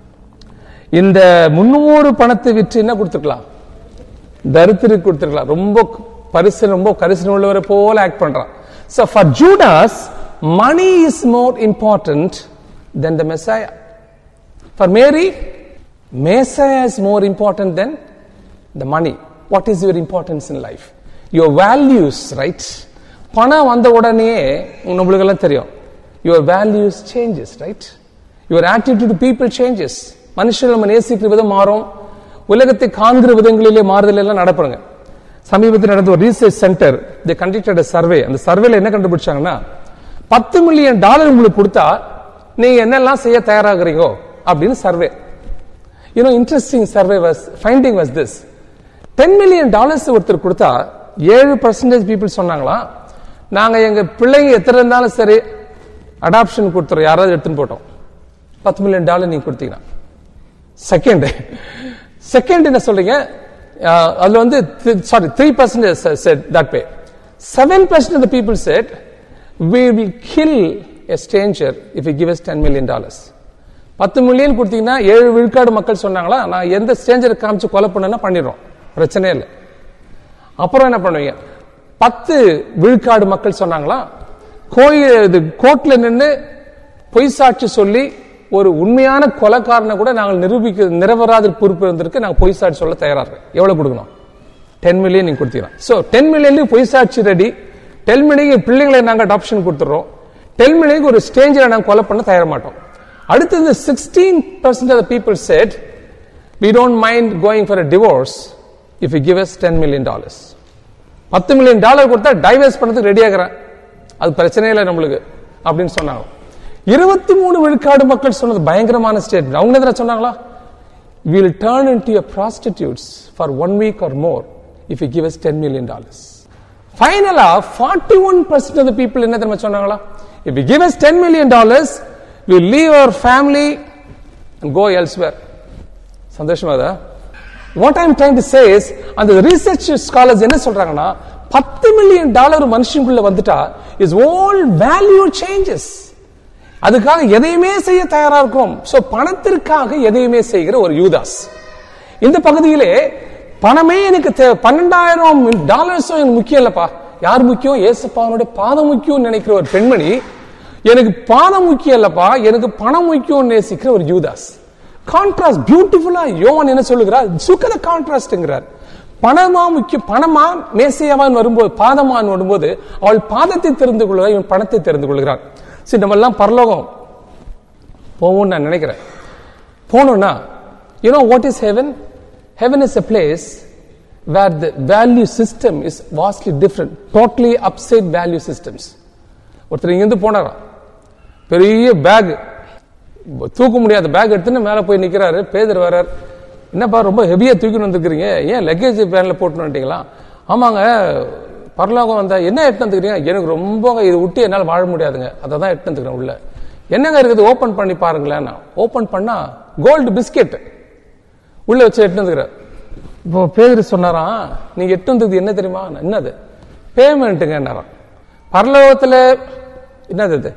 இந்த முன்னூறு பணத்தை விற்று என்ன கொடுத்துருக்கலாம் தரித்திருக்கு கொடுத்துருக்கலாம் ரொம்ப பரிசு ரொம்ப கரிசனம் உள்ளவரை போல ஆக்ட் பண்றான் so for judas money is more important than the messiah for mary messiah is more important than the money what is your importance in life your values right பணம் வந்த உடனே நம்மளுக்கு எல்லாம் தெரியும் your values changes right your attitude to people changes மனுஷன் நம்ம நேசிக்கிற விதம் மாறும் உலகத்தை காண்கிற விதங்களிலே மாறுதல் எல்லாம் நடப்புறங்க சமீபத்தில் நடந்த ஒரு research centre the conducted survey அந்த சர்வேல என்ன கண்டுபிடிச்சாங்கன்னா பத்து மில்லியன் டாலர் உங்களுக்கு கொடுத்தா நீங்க என்னெல்லாம் செய்ய தயாராகிறீங்க அப்படின்னு survey you know interesting survey was finding was this ten million dollars ஒருத்தர் கொடுத்தா ஏழு பர்சன்டேஜ் பீப்புள் சொன்னாங்களா நாங்க எங்க பிள்ளைங்க எத்தனை இருந்தாலும் சரி அடாப்ஷன் கொடுத்துறோம் யாராவது எடுத்துன்னு போட்டோம் பத்து மில்லியன் டாலர் நீங்க கொடுத்தீங்கன்னா செகண்ட் செகண்ட் என்ன சொல்றீங்க அஹ், அதுல வந்து sorry three percentage said that pay seven percent of people said we will kill a stranger if he give us 10 million dollars பத்து மில்லியன் கொடுத்தீங்கன்னா ஏழு விழுக்காடு மக்கள் சொன்னாங்களா நான் எந்த ஸ்டேஞ்சரை காமிச்சு கொலை பண்ணனா பண்ணிடுறோம் பிரச்சனையே இல்லை அப்புறம் என்ன பண்ணுவீங்க பத்து விழுக்காடு மக்கள் சொன்னாங்களா கோயில் இது கோர்ட்ல நின்று பொய் சாட்சி சொல்லி ஒரு உண்மையான கொலைக்காரனை கூட நாங்கள் நிரூபிக்க நிரபராத பொறுப்பு இருந்திருக்கு நாங்கள் பொய் சாட்சி சொல்ல தயாரா இருக்கோம் எவ்வளவு கொடுக்கணும் டென் மில்லியன் நீங்க கொடுத்தீங்கன்னா ஸோ டென் மில்லியன்லயும் பொய் சாட்சி ரெடி டென் மில்லியன் பிள்ளைங்களை நாங்கள் அடாப்ஷன் கொடுத்துறோம் டென் மில்லியனுக்கு ஒரு ஸ்டேஞ்சரை நாங்கள் கொலை பண்ண தயார மாட்டோம் அடுத்தது sixteen percent of people said we don't mind going for a divorce if you give us 10 million dollars பத்து மில்லியன் டாலர் கொடுத்தா டைவர்ஸ் பண்ணதுக்கு ரெடி ஆகிறேன் அது பிரச்சனையே இல்லை நம்மளுக்கு அப்படின்னு சொன்னாங்க இருபத்தி மூணு விழுக்காடு மக்கள் சொன்னது பயங்கரமான ஸ்டேட் அவங்க எதிராக சொன்னாங்களா will turn into prostitutes for one week or more if you give us ten million dollars ஃபைனலா forty one percent of people என்ன தெரியுமா சொன்னாங்களா if you give us ten million dollars will leave our family and go elsewhere சந்தோஷமா அதா what I'm trying to say is அந்த research scholars என்ன சொல்றாங்கன்னா பத்து மில்லியன் டாலர் மனுஷனுக்குள்ள வந்துட்டா இஸ் ஆல் வேல்யூ சேஞ்சஸ் அதுக்காக எதையுமே செய்ய தயாரா இருக்கும் சோ பணத்திற்காக எதையுமே செய்கிற ஒரு யூதாஸ் இந்த பகுதியிலே பணமே எனக்கு தேவை பன்னெண்டாயிரம் டாலர்ஸும் எனக்கு முக்கியம் இல்லப்பா யார் முக்கியம் ஏசப்பாவனுடைய பாதம் முக்கியம் நினைக்கிற ஒரு பெண்மணி எனக்கு பாதம் முக்கியம் இல்லப்பா எனக்கு பணம் முக்கியம் நேசிக்கிற ஒரு யூதாஸ் கான்ட்ராஸ்ட் பியூட்டிஃபுல்லா யோவான் என்ன சொல்லுகிறார் சுக்கத கான்ட்ராஸ்ட்ங்கிறார் பணமா முக்கியம் பணமா மேசையாவான் வரும்போது பாதமான் வரும்போது அவள் பாதத்தை தெரிந்து கொள்கிறார் இவன் பணத்தை தெரிந்து கொள்கிறான் சரி நம்ம எல்லாம் பரலோகம் போவோம்னு நான் நினைக்கிறேன் போனோம்னா you know what is heaven heaven is a place where the value system is vastly different totally upside value systems ஒருத்தர் இங்கிருந்து போனாராம் பெரிய பேக் தூக்க முடியாத பேக் எடுத்துன்னு மேலே போய் நிற்கிறாரு பேதர் வர்றார் என்னப்பா ரொம்ப ஹெவியாக தூக்கின்னு வந்துருக்கிறீங்க ஏன் லக்கேஜ் பேனில் போட்டுன்னு வந்துட்டீங்களா ஆமாங்க பரலோகம் வந்தா என்ன எடுத்து வந்துக்கிறீங்க எனக்கு ரொம்ப இது விட்டு என்னால் வாழ முடியாதுங்க அதை தான் எடுத்து வந்துக்கிறேன் உள்ள என்னங்க இருக்குது ஓப்பன் பண்ணி பாருங்களேன் ஓப்பன் பண்ணா கோல்டு பிஸ்கெட் உள்ள வச்சு எட்டு வந்துக்கிறார் இப்போ பேதர் சொன்னாராம் நீங்க எட்டு வந்தது என்ன தெரியுமா என்னது பேமெண்ட்டுங்க என்னாராம் பரலோகத்துல என்னது இது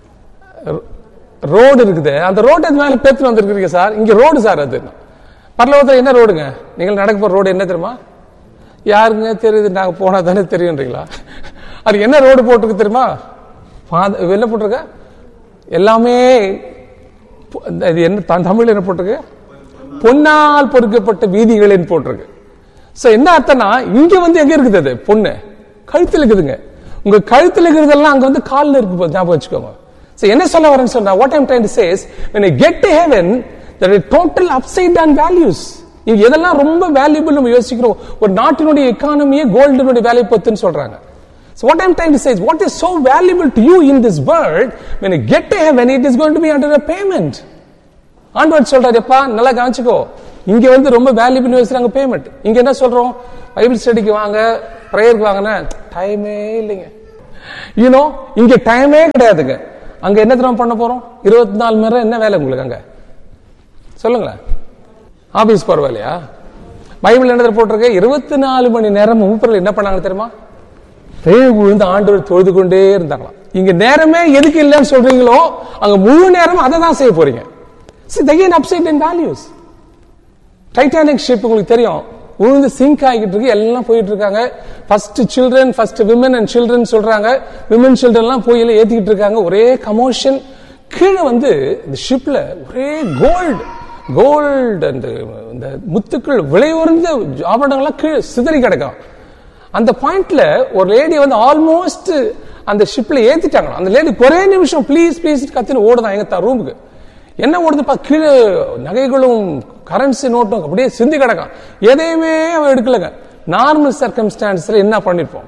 ரோடு இருக்குது அந்த ரோடு அது மேல பேத்து வந்திருக்கிறீங்க சார் இங்க ரோடு சார் அது பரலோகத்துல என்ன ரோடுங்க நீங்கள் நடக்க போற ரோடு என்ன தெரியுமா யாருங்க தெரியுது நாங்க போனா தானே தெரியுன்றீங்களா அது என்ன ரோடு போட்டிருக்கு தெரியுமா பாத- என்ன போட்டிருக்க எல்லாமே பொ- இது என்ன த- தமிழ்ல என்ன போட்டிருக்கு பொன்னால் பொறுக்கப்பட்ட வீதிகளின் போட்டிருக்கு சோ என்ன அர்த்தம்னா இங்க வந்து எங்க இருக்குது அது பொண்ணு கழுத்துல இருக்குதுங்க உங்க கழுத்துல இருக்கிறதெல்லாம் அங்க வந்து கால்ல இருக்கு போது ஞாபகம் வச்சுக்கோங்க சோ என்ன சொல்ல வரேன்னு சொன்னா what I'm trying to says when i get to heaven there is total upside down values இங்க எதெல்லாம் ரொம்ப வேல்யூபிள் நம்ம யோசிக்கிறோம் ஒரு நாட்டினுடைய எக்கானமியே கோல்டுனுடைய வேல்யூ பத்துன்னு சொல்றாங்க So what I'm trying to say is what is so valuable to you in this world when you get to heaven it is going to be under a payment ஆண்டவர் சொல்றாரு எப்பா நல்லா கவனிச்சுக்கோ இங்க வந்து ரொம்ப வேல்யூபிள் வச்சுறாங்க பேமெண்ட் இங்க என்ன சொல்றோம் பைபிள் ஸ்டடிக்கு வாங்க ப்ரேயருக்கு வாங்கினா டைமே இல்லைங்க யூனோ இங்க டைமே கிடையாதுங்க அங்க என்ன தெரியுமா பண்ண போறோம் இருபத்தி நாலு மணி நேரம் என்ன வேலை உங்களுக்கு அங்க சொல்லுங்களேன் ஆபீஸ் போற வேலையா பைபிள் என்ன தெரியுமா போட்டிருக்கு இருபத்தி நாலு மணி நேரம் மூப்பர்கள் என்ன பண்ணாங்க தெரியுமா பேய் விழுந்து ஆண்டவர் தொழுது கொண்டே இருந்தாங்களாம் இங்க நேரமே எதுக்கு இல்லைன்னு சொல்றீங்களோ அங்க முழு நேரம் அதை தான் செய்ய போறீங்க See, they again upside down values. Titanic ship உங்களுக்கு தெரியும் உழுந்து சிங்க் ஆகிட்டு இருக்கு எல்லாம் போயிட்டு இருக்காங்க first children first women and children சொல்றாங்க விமன் சில்ட்ரன்லாம் போய் எல்லாம் ஏத்திக்கிட்டு இருக்காங்க ஒரே கமோஷன் கீழே வந்து இந்த ஷிப்ல ஒரே கோல்டு கோல்டு அந்த இந்த முத்துக்கள் விலை உயர்ந்த ஆபரணங்கள்லாம் கீழே சிதறி கிடக்கும் அந்த பாயிண்ட்ல ஒரு லேடி வந்து ஆல்மோஸ்ட் அந்த ஷிப்ல ஏத்திட்டாங்க அந்த லேடி ஒரே நிமிஷம் ப்ளீஸ் ப்ளீஸ் கத்தின்னு ஓடுதான் எங்க ரூமுக்கு என்ன ஓடுதுப்பா கீழே நகைகளும் கரன்சி நோட்டும் அப்படியே சிந்தி கிடக்கும் எதையுமே அவன் எடுக்கலங்க நார்மல் சர்க்கம்ஸ்டான்ஸ்ல என்ன பண்ணிருப்போம்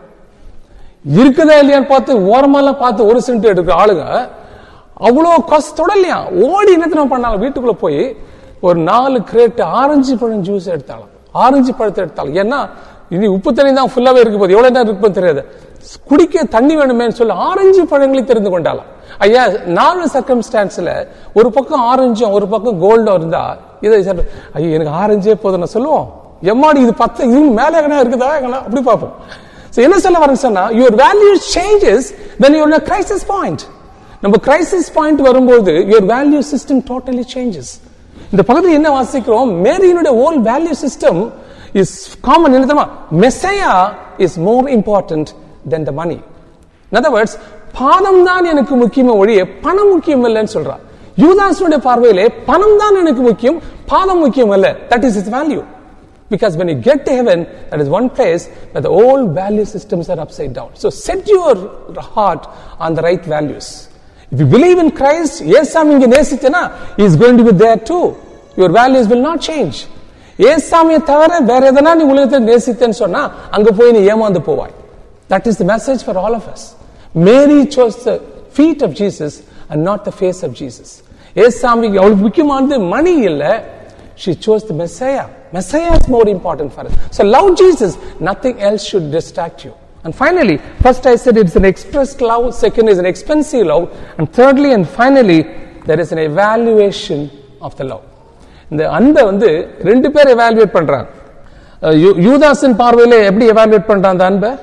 இருக்குதா இல்லையான்னு பார்த்து ஓரமெல்லாம் பார்த்து ஒரு சென்ட் எடுக்கிற ஆளுங்க அவ்வளோ கஷ்டத்தோட இல்லையா ஓடி என்ன பண்ணாலும் வீட்டுக்குள்ள போய் ஒரு நாலு கிரேட் ஆரஞ்சு பழம் ஜூஸ் எடுத்தாலும் ஆரஞ்சு பழத்தை எடுத்தாலும் ஏன்னா இனி உப்பு தண்ணி தான் ஃபுல்லாவே இருக்கு போது எவ்வளவு நேரம் இருக்குன்னு தெரியாது குடிக்க தண்ணி வேணுமேன்னு சொல்லி ஆரஞ்சு பழங்களை தெரிந்து கொண்டாலாம் ஐயா நார்மல் சர்க்கம்ஸ்டான்ஸ்ல ஒரு பக்கம் ஆரஞ்சும் ஒரு பக்கம் கோல்டும் இருந்தா இதை சொல்ற- ஐயோ எனக்கு ஆரஞ்சே போதும் நான் சொல்லுவோம் எம்மாடி இது பத்து இது மேல எங்கனா இருக்குதா எங்கனா அப்படி பார்ப்போம் So, என்ன சொல்ல வரேன்னு சொன்னா your value changes when you're in a crisis point நம்ம கிரைசிஸ் பாயிண்ட் வரும்போது your value system totally changes இந்த பகுதியில் என்ன வாசிக்கிறோம் மேரியினுடைய whole value system is common என்ன தெரியுமா Messiah is more important than the money in other words பாதம் தான் எனக்கு முக்கியமே ஒழிய பணம் முக்கியம் இல்லைன்னு சொல்றா யூதாசுடைய பார்வையிலே பணம் தான் எனக்கு முக்கியம் பாதம் முக்கியம் அல்ல that is is value Because when you get to heaven, that is one place where the old value systems are upside down. So set your heart on the right values. If you believe in Christ, ஏசாமி இங்க நேசித்தனா he is going to be there too. Your values will not change. ஏசாமியை தவிர வேற எதனா நீ உலகத்தை நேசித்தேன்னு சொன்னா அங்க போய் நீ ஏமாந்து போவாய் That is the message for all of us. Mary chose the feet of Jesus and not the face of Jesus. ஏசாமி அவளுக்கு முக்கியமானது மணி இல்ல she chose the Messiah. Messiah is more important for us. So love Jesus. Nothing else should distract you. And finally, first I said it's an expressed love, second is an expensive love, and thirdly and finally, there is an evaluation of the love. இந்த அன்பை வந்து ரெண்டு பேர் evaluate பண்றாங்க அஹ் you- யூதாஸின் பார்வையில எப்படி evaluate பண்றான் அந்த அன்பை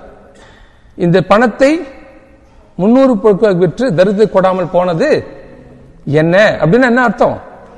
இந்த பணத்தை முன்னூறு பொருட்களுக்கு விற்று தரித்து கொடாமல் போனது என்ன அப்படின்னு என்ன அர்த்தம்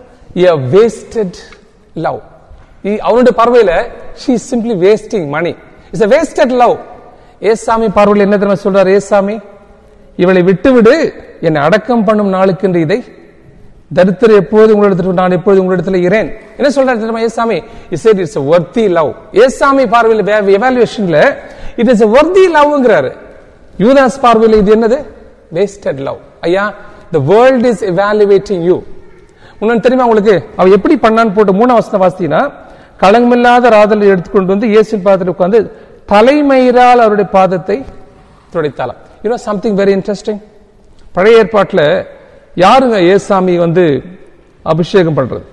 a wasted love இ- அவனுடைய பார்வையில she is simply wasting money it's a wasted love ஏசாமி பார்வையில் என்ன தெரியுமா சொல்றாரு ஏசாமி இவளை விட்டுவிடு என்னை அடக்கம் பண்ணும் நாளுக்கென்று இதை தரித்திர எப்போது உங்களிடத்தில் நான் எப்போது உங்களிடத்தில் இரேன் என்ன சொல்றாரு தெரியுமா ஏசாமி is it it's worthy love ஏசாமி பார்வையில் எவாலுவேஷன்ல இட் இஸ் வர்த்தி லவ்ங்கிறாரு யூதாஸ் பார்வையில் இது என்னது வேஸ்டட் லவ் ஐயா the world is evaluating you உனக்கு தெரியுமா உங்களுக்கு அவ எப்படி பண்ணான்னு போட்டு மூணாம் வசனம் வாசித்தீங்கன்னா களங்கமில்லாத ராதலை எடுத்துக்கொண்டு வந்து இயேசுவின் பாதத்தில் உட்கார்ந்து தலைமயிரால் அவருடைய பாதத்தை துடைத்தாளாம் you know something very interesting பழைய ஏற்பாட்டில் யாருங்க ஏசாமி வந்து அபிஷேகம் பண்றது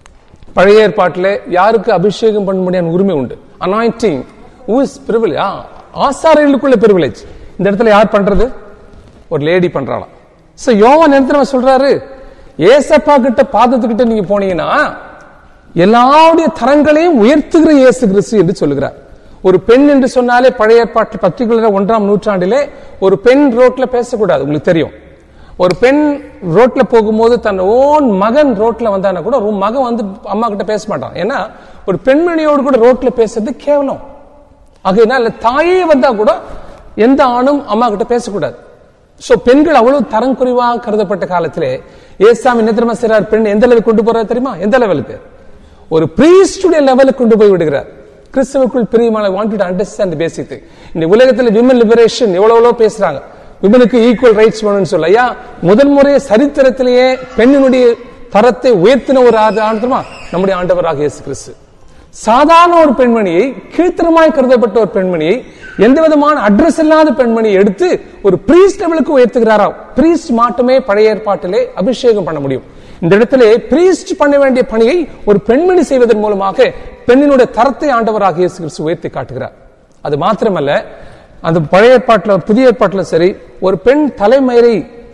பழைய ஏற்பாட்டில் யாருக்கு அபிஷேகம் பண்ண முடியாத உரிமை உண்டு அனாயிண்டிங் இஸ் பிரிவிலேஜ் ஆசாரியர்களுக்குள்ள பிரிவிலேஜ் இந்த இடத்துல யார் பண்றது ஒரு லேடி பண்றாளாம் சோ யோவான் என்ன சொல்றாரு ஏசப்பா கிட்ட பாதத்துக்கிட்ட நீங்க போனீங்கன்னா எல்லாருடைய தரங்களையும் உயர்த்துகிற இயேசு கிறிஸ்து என்று சொல்லுகிறார் ஒரு பெண் என்று சொன்னாலே பழைய ஏற்பாட்டு பர்டிகுலரா ஒன்றாம் நூற்றாண்டிலே ஒரு பெண் ரோட்ல பேசக்கூடாது உங்களுக்கு தெரியும் ஒரு பெண் ரோட்ல போகும்போது தன் ஓன் மகன் ரோட்ல வந்தானா கூட ஒரு மகன் வந்து அம்மா கிட்ட பேச மாட்டான் ஏன்னா ஒரு பெண்மணியோடு கூட ரோட்ல பேசுறது கேவலம் ஆகையினால தாயே வந்தா கூட எந்த ஆணும் அம்மா கிட்ட பேசக்கூடாது சோ பெண்கள் அவ்வளவு தரம் குறைவாக கருதப்பட்ட காலத்திலே ஏசாமி என்ன தெரியுமா செய்றார் பெண் எந்த லெவலுக்கு கொண்டு போறாரு தெரியுமா எந்த லெவலுக்கு ஒரு பிரீஸ்டுடைய லெவலுக்கு கொண்டு போய் விடுகிறார் கிறிஸ்தவுக்குள் பிரியமான வாண்ட் டு அண்டர்ஸ்டாண்ட் பேசிக் இந்த உலகத்துல விமன் லிபரேஷன் எவ்வளவு எவ்வளவு பேசுறாங்க விமனுக்கு ஈக்குவல் ரைட்ஸ் வேணும்னு சொல்ல ஐயா முதல் முறையே சரித்திரத்திலேயே பெண்ணினுடைய தரத்தை உயர்த்தின ஒரு ஆண்டு ஆண்டு தெரியுமா? நம்முடைய ஆண்டவராக இயேசு கிறிஸ்து சாதாரண ஒரு பெண்மணியை கீழ்த்தரமாய் கருதப்பட்ட ஒரு பெண்மணியை எந்த விதமான அட்ரஸ் இல்லாத பெண்மணியை எடுத்து ஒரு பிரீஸ்ட் லெவலுக்கு உயர்த்துகிறாராம் பிரீஸ்ட் மட்டுமே பழைய ஏற்பாட்டிலே அபிஷேகம் பண்ண முடியும் இந்த இடத்திலே பிரீஸ்ட் பண்ண வேண்டிய பணியை ஒரு பெண்மணி செய்வதன் மூலமாக பெண்ணினுடைய தரத்தை ஆண்டவராக இயேசு கிறிஸ்து உயர்த்தி காட்டுகிறார் அது மாத்திரமல்ல அந்த பழைய ஏற்பாட்டில் புதிய ஏற்பாட்டில் சரி ஒரு பெண் தலைமயிரை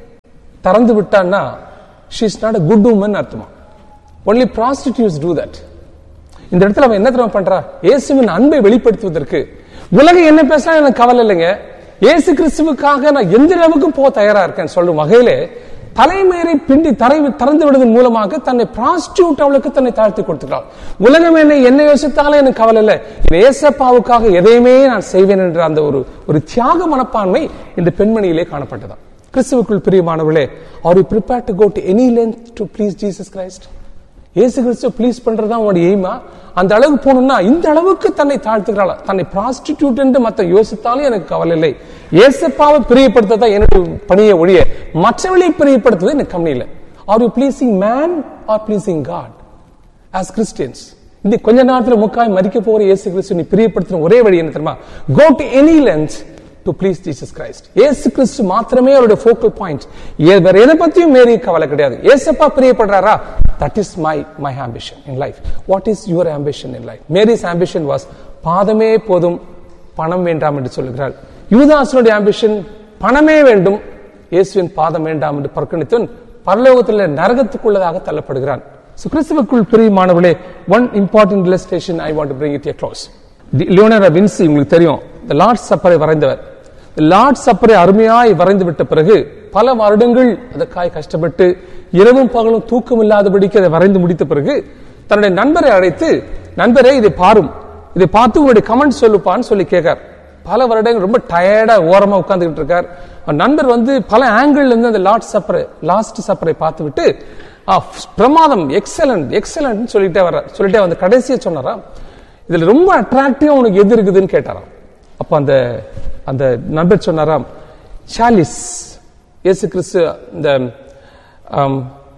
திறந்து விட்டான்னா she is not a good woman அர்த்தமா ஒன்லி ப்ராஸ்டிடியூஸ் டூ தட் இந்த இடத்துல அவன் என்ன தெரியுமா பண்றா இயேசுவின் அன்பை வெளிப்படுத்துவதற்கு உலகம் என்ன பேசினா எனக்கு கவலை இல்லைங்க இயேசு கிறிஸ்துவுக்காக நான் எந்த அளவுக்கு போக தயாரா இருக்கேன்னு சொல்லும் வகையிலே தலைமயிரை பிண்டி தரை திறந்து விடுவதன் மூலமாக தன்னை பிராஸ்டியூட் அவளுக்கு தன்னை தாழ்த்தி கொடுத்துக்கிறாள் உலகம் என்னை என்ன யோசித்தாலும் எனக்கு கவலை இல்லை ஏசப்பாவுக்காக எதையுமே நான் செய்வேன் என்ற அந்த ஒரு ஒரு தியாக மனப்பான்மை இந்த பெண்மணியிலே காணப்பட்டதா கிறிஸ்துவுக்குள் பிரியமானவர்களே are you prepare to go to any length to please Jesus Christ இயேசு கிறிஸ்துவ ப்ளீஸ் பண்றதா அவனுடைய எய்மா அந்த அளவுக்கு போகணும்னா இந்த அளவுக்கு தன்னை தாழ்த்துக்கிறாள் தன்னை ப்ராஸ்டிடியூட் என்று மத்த யோசித்தாலும் எனக்கு கவலை இல்லை ஏசப்பாவை பிரியப்படுத்ததா என்னுடைய பணியை ஒழிய மற்றவர்களை பிரியப்படுத்துவது எனக்கு கம்மி இல்லை are you pleasing man or pleasing God as Christians இந்த கொஞ்ச நேரத்துல முக்காய் மறிக்க போற இயேசு கிறிஸ்து நீ பிரியப்படுத்தின ஒரே வழி என்ன தெரியுமா go to any length to please Jesus Christ ஏசு கிறிஸ்து மாத்திரமே அவருடைய ஃபோக்கல் பாயிண்ட் வேற எதை பத்தியும் மேரி கவலை கிடையாது ஏசப்பா பிரியப்படுறாரா that is my my ambition in life what is your ambition in life Mary's ambition was பாதமே போதும் பணம் வேண்டாம் என்று சொல்லுகிறாள் யூதாசனுடைய ஆம்பிஷன் பணமே வேண்டும் இயேசுவின் பாதம் வேண்டாம் என்று பற்கணித்தவன் பரலோகத்தில் நரகத்துக்குள்ளதாக தள்ளப்படுகிறான் So, கிறிஸ்துவுக்குள் பிரியமானவர்களே one important illustration I want to bring it a close Leonardo Vinci உங்களுக்கு தெரியும் த லார்ட் சப்பரை வரைந்தவர் லார்ட் சப்பரை அருமையாய் வரைந்து விட்ட பிறகு பல வருடங்கள் அதற்காய் கஷ்டப்பட்டு இரவும் பகலும் தூக்கம் இல்லாதபடிக்கு அதை வரைந்து முடித்த பிறகு தன்னுடைய நண்பரை அழைத்து நண்பரே இதை பாரும் இதை பார்த்து உங்களுடைய கமெண்ட் சொல்லுப்பான்னு சொல்லி கேட்கார் பல வருடங்கள் ரொம்ப டயர்டா ஓரமா உட்கார்ந்துகிட்டு இருக்கார் அவர் நண்பர் வந்து பல ஆங்கிள் இருந்து அந்த லார்ட் சப்பரை லாஸ்ட் சப்பரை பார்த்து விட்டு "ஆ, பிரமாதம் எக்ஸலண்ட் எக்ஸலண்ட் சொல்லிட்டே வர்றார் சொல்லிட்டே வந்து கடைசியா சொன்னாரா இதுல ரொம்ப அட்ராக்டிவா உனக்கு எது இருக்குதுன்னு கேட்டாராம் அப்ப அந்த அந்த நண்பர் சொன்னாராம் சாலிஸ் இயேசு கிறிஸ்து இந்த ஆம்,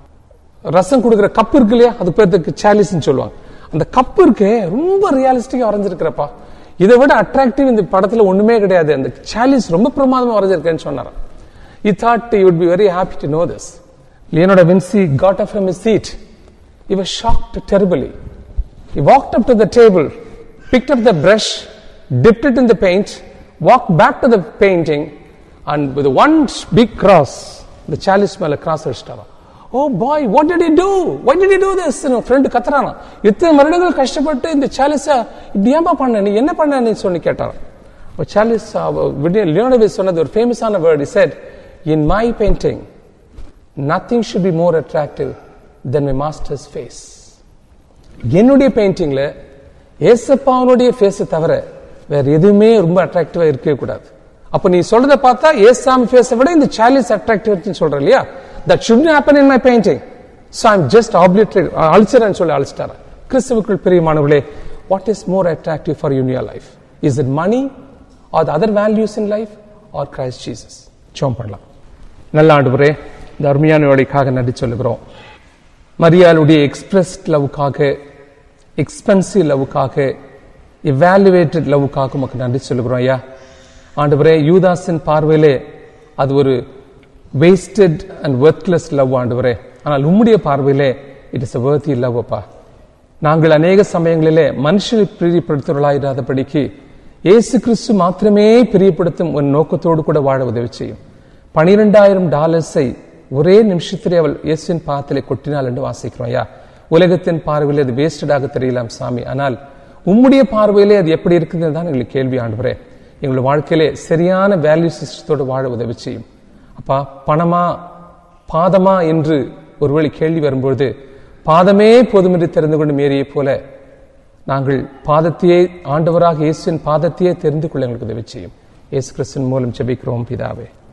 ரசம் கொடுக்குற கப் இருக்கு இல்லையா அது பேருக்கு சாலிஸ்ன்னு சொல்லுவாங்க அந்த கப் இருக்கு ரொம்ப ரியலிஸ்டிக்கா வரைஞ்சிருக்கிறப்பா இதை விட அட்ராக்டிவ் இந்த படத்துல ஒண்ணுமே கிடையாது அந்த சாலிஸ் ரொம்ப பிரமாதமா வரைஞ்சிருக்கேன்னு சொன்னாராம் he thought he would be very happy to know this leonardo da vinci got up from his seat he was shocked terribly he walked up to the table picked up the brush dipped it in the paint walked back to the painting and with one big cross the chalice மேல cross அடிச்சிட்டாராம் oh boy what did you do why did you do this friend கத்துறானா இத்தனை வருடங்கள் கஷ்டப்பட்டு இந்த சாலிஸ இப்படி ஏன்பா பண்ண நீ என்ன பண்ண நீ சொல்லி கேட்டாராம் ஒரு சாலிஸ் லியோனவிஸ் சொன்னது ஒரு ஃபேமஸான word said in my painting nothing should be more attractive than my master's face என்னுடைய பெயிண்டிங்ல ஏசப்பாவனுடைய ஃபேஸ் தவிர வேற எதுவுமே ரொம்ப அட்ராக்டிவா இருக்கவே கூடாது அப்ப நீ சொல்றத பார்த்தா ஏசாமி ஃபேஸை விட இந்த சாலிஸ் அட்ராக்டிவ் சொல்ற இல்லையா that should happen in my painting so I'm just obliterate அழிச்சிடறேன்னு சொல்லி அழிச்சிட்டாரு கிறிஸ்துவுக்குள் பிரியமானவர்களே what is more attractive for you your life is it money or the other values in life or Christ Jesus ஜோம் பண்ணலாம் நல்ல ஆண்டுவரே இந்த அருமையான வேலைக்காக நன்றி சொல்லுகிறோம் மரியாளுடைய எக்ஸ்பிரஸ்ட் லவ்வுக்காக எக்ஸ்பென்சிவ் லவ்வுக்காக இவாலுவேட்டட் லவ்வுக்காக உமக்கு நன்றி சொல்லுகிறோம் ஐயா ஆண்டவரே யூதாஸின் பார்வையிலே அது ஒரு வேஸ்டட் அண்ட் ஒர்த்லெஸ் லவ் ஆண்டவரே ஆனால் உம்முடைய பார்வையிலே it is a worthy love அப்பா நாங்கள் அநேக சமயங்களிலே மனுஷனை பிரியப்படுத்துவர்களாயிராதபடிக்கு இயேசு கிறிஸ்து மாத்திரமே பிரியப்படுத்தும் ஒரு நோக்கத்தோடு கூட வாழ உதவி செய்யும் பனிரெண்டாயிரம் டாலர்ஸை ஒரே நிமிஷத்திலே அவள் இயேசுவின் பாதத்திலே கொட்டினாள் என்று வாசிக்கிறோம் ஐயா உலகத்தின் பார்வையிலே அது வேஸ்டடாக தெரியலாம் சாமி ஆனால் உம்முடைய பார்வையிலே அது எப்படி இருக்குதுன்னு தான் எங்களுக்கு கேள்வி ஆண்டவரே எங்களுடைய வாழ்க்கையிலே சரியான வேல்யூ சிஸ்டத்தோடு வாழ உதவி செய்யும் அப்பா பணமா பாதமா என்று ஒருவேளை கேள்வி வரும்பொழுது பாதமே போதுமென்று தெரிந்து கொண்டு மேரியை போல நாங்கள் பாதத்தையே ஆண்டவராக இயேசுவின் பாதத்தையே தெரிந்து கொள்ள எங்களுக்கு உதவி செய்யும் இயேசு கிறிஸ்துவின் மூலம் ஜெபிக்கிறோம் பிதாவே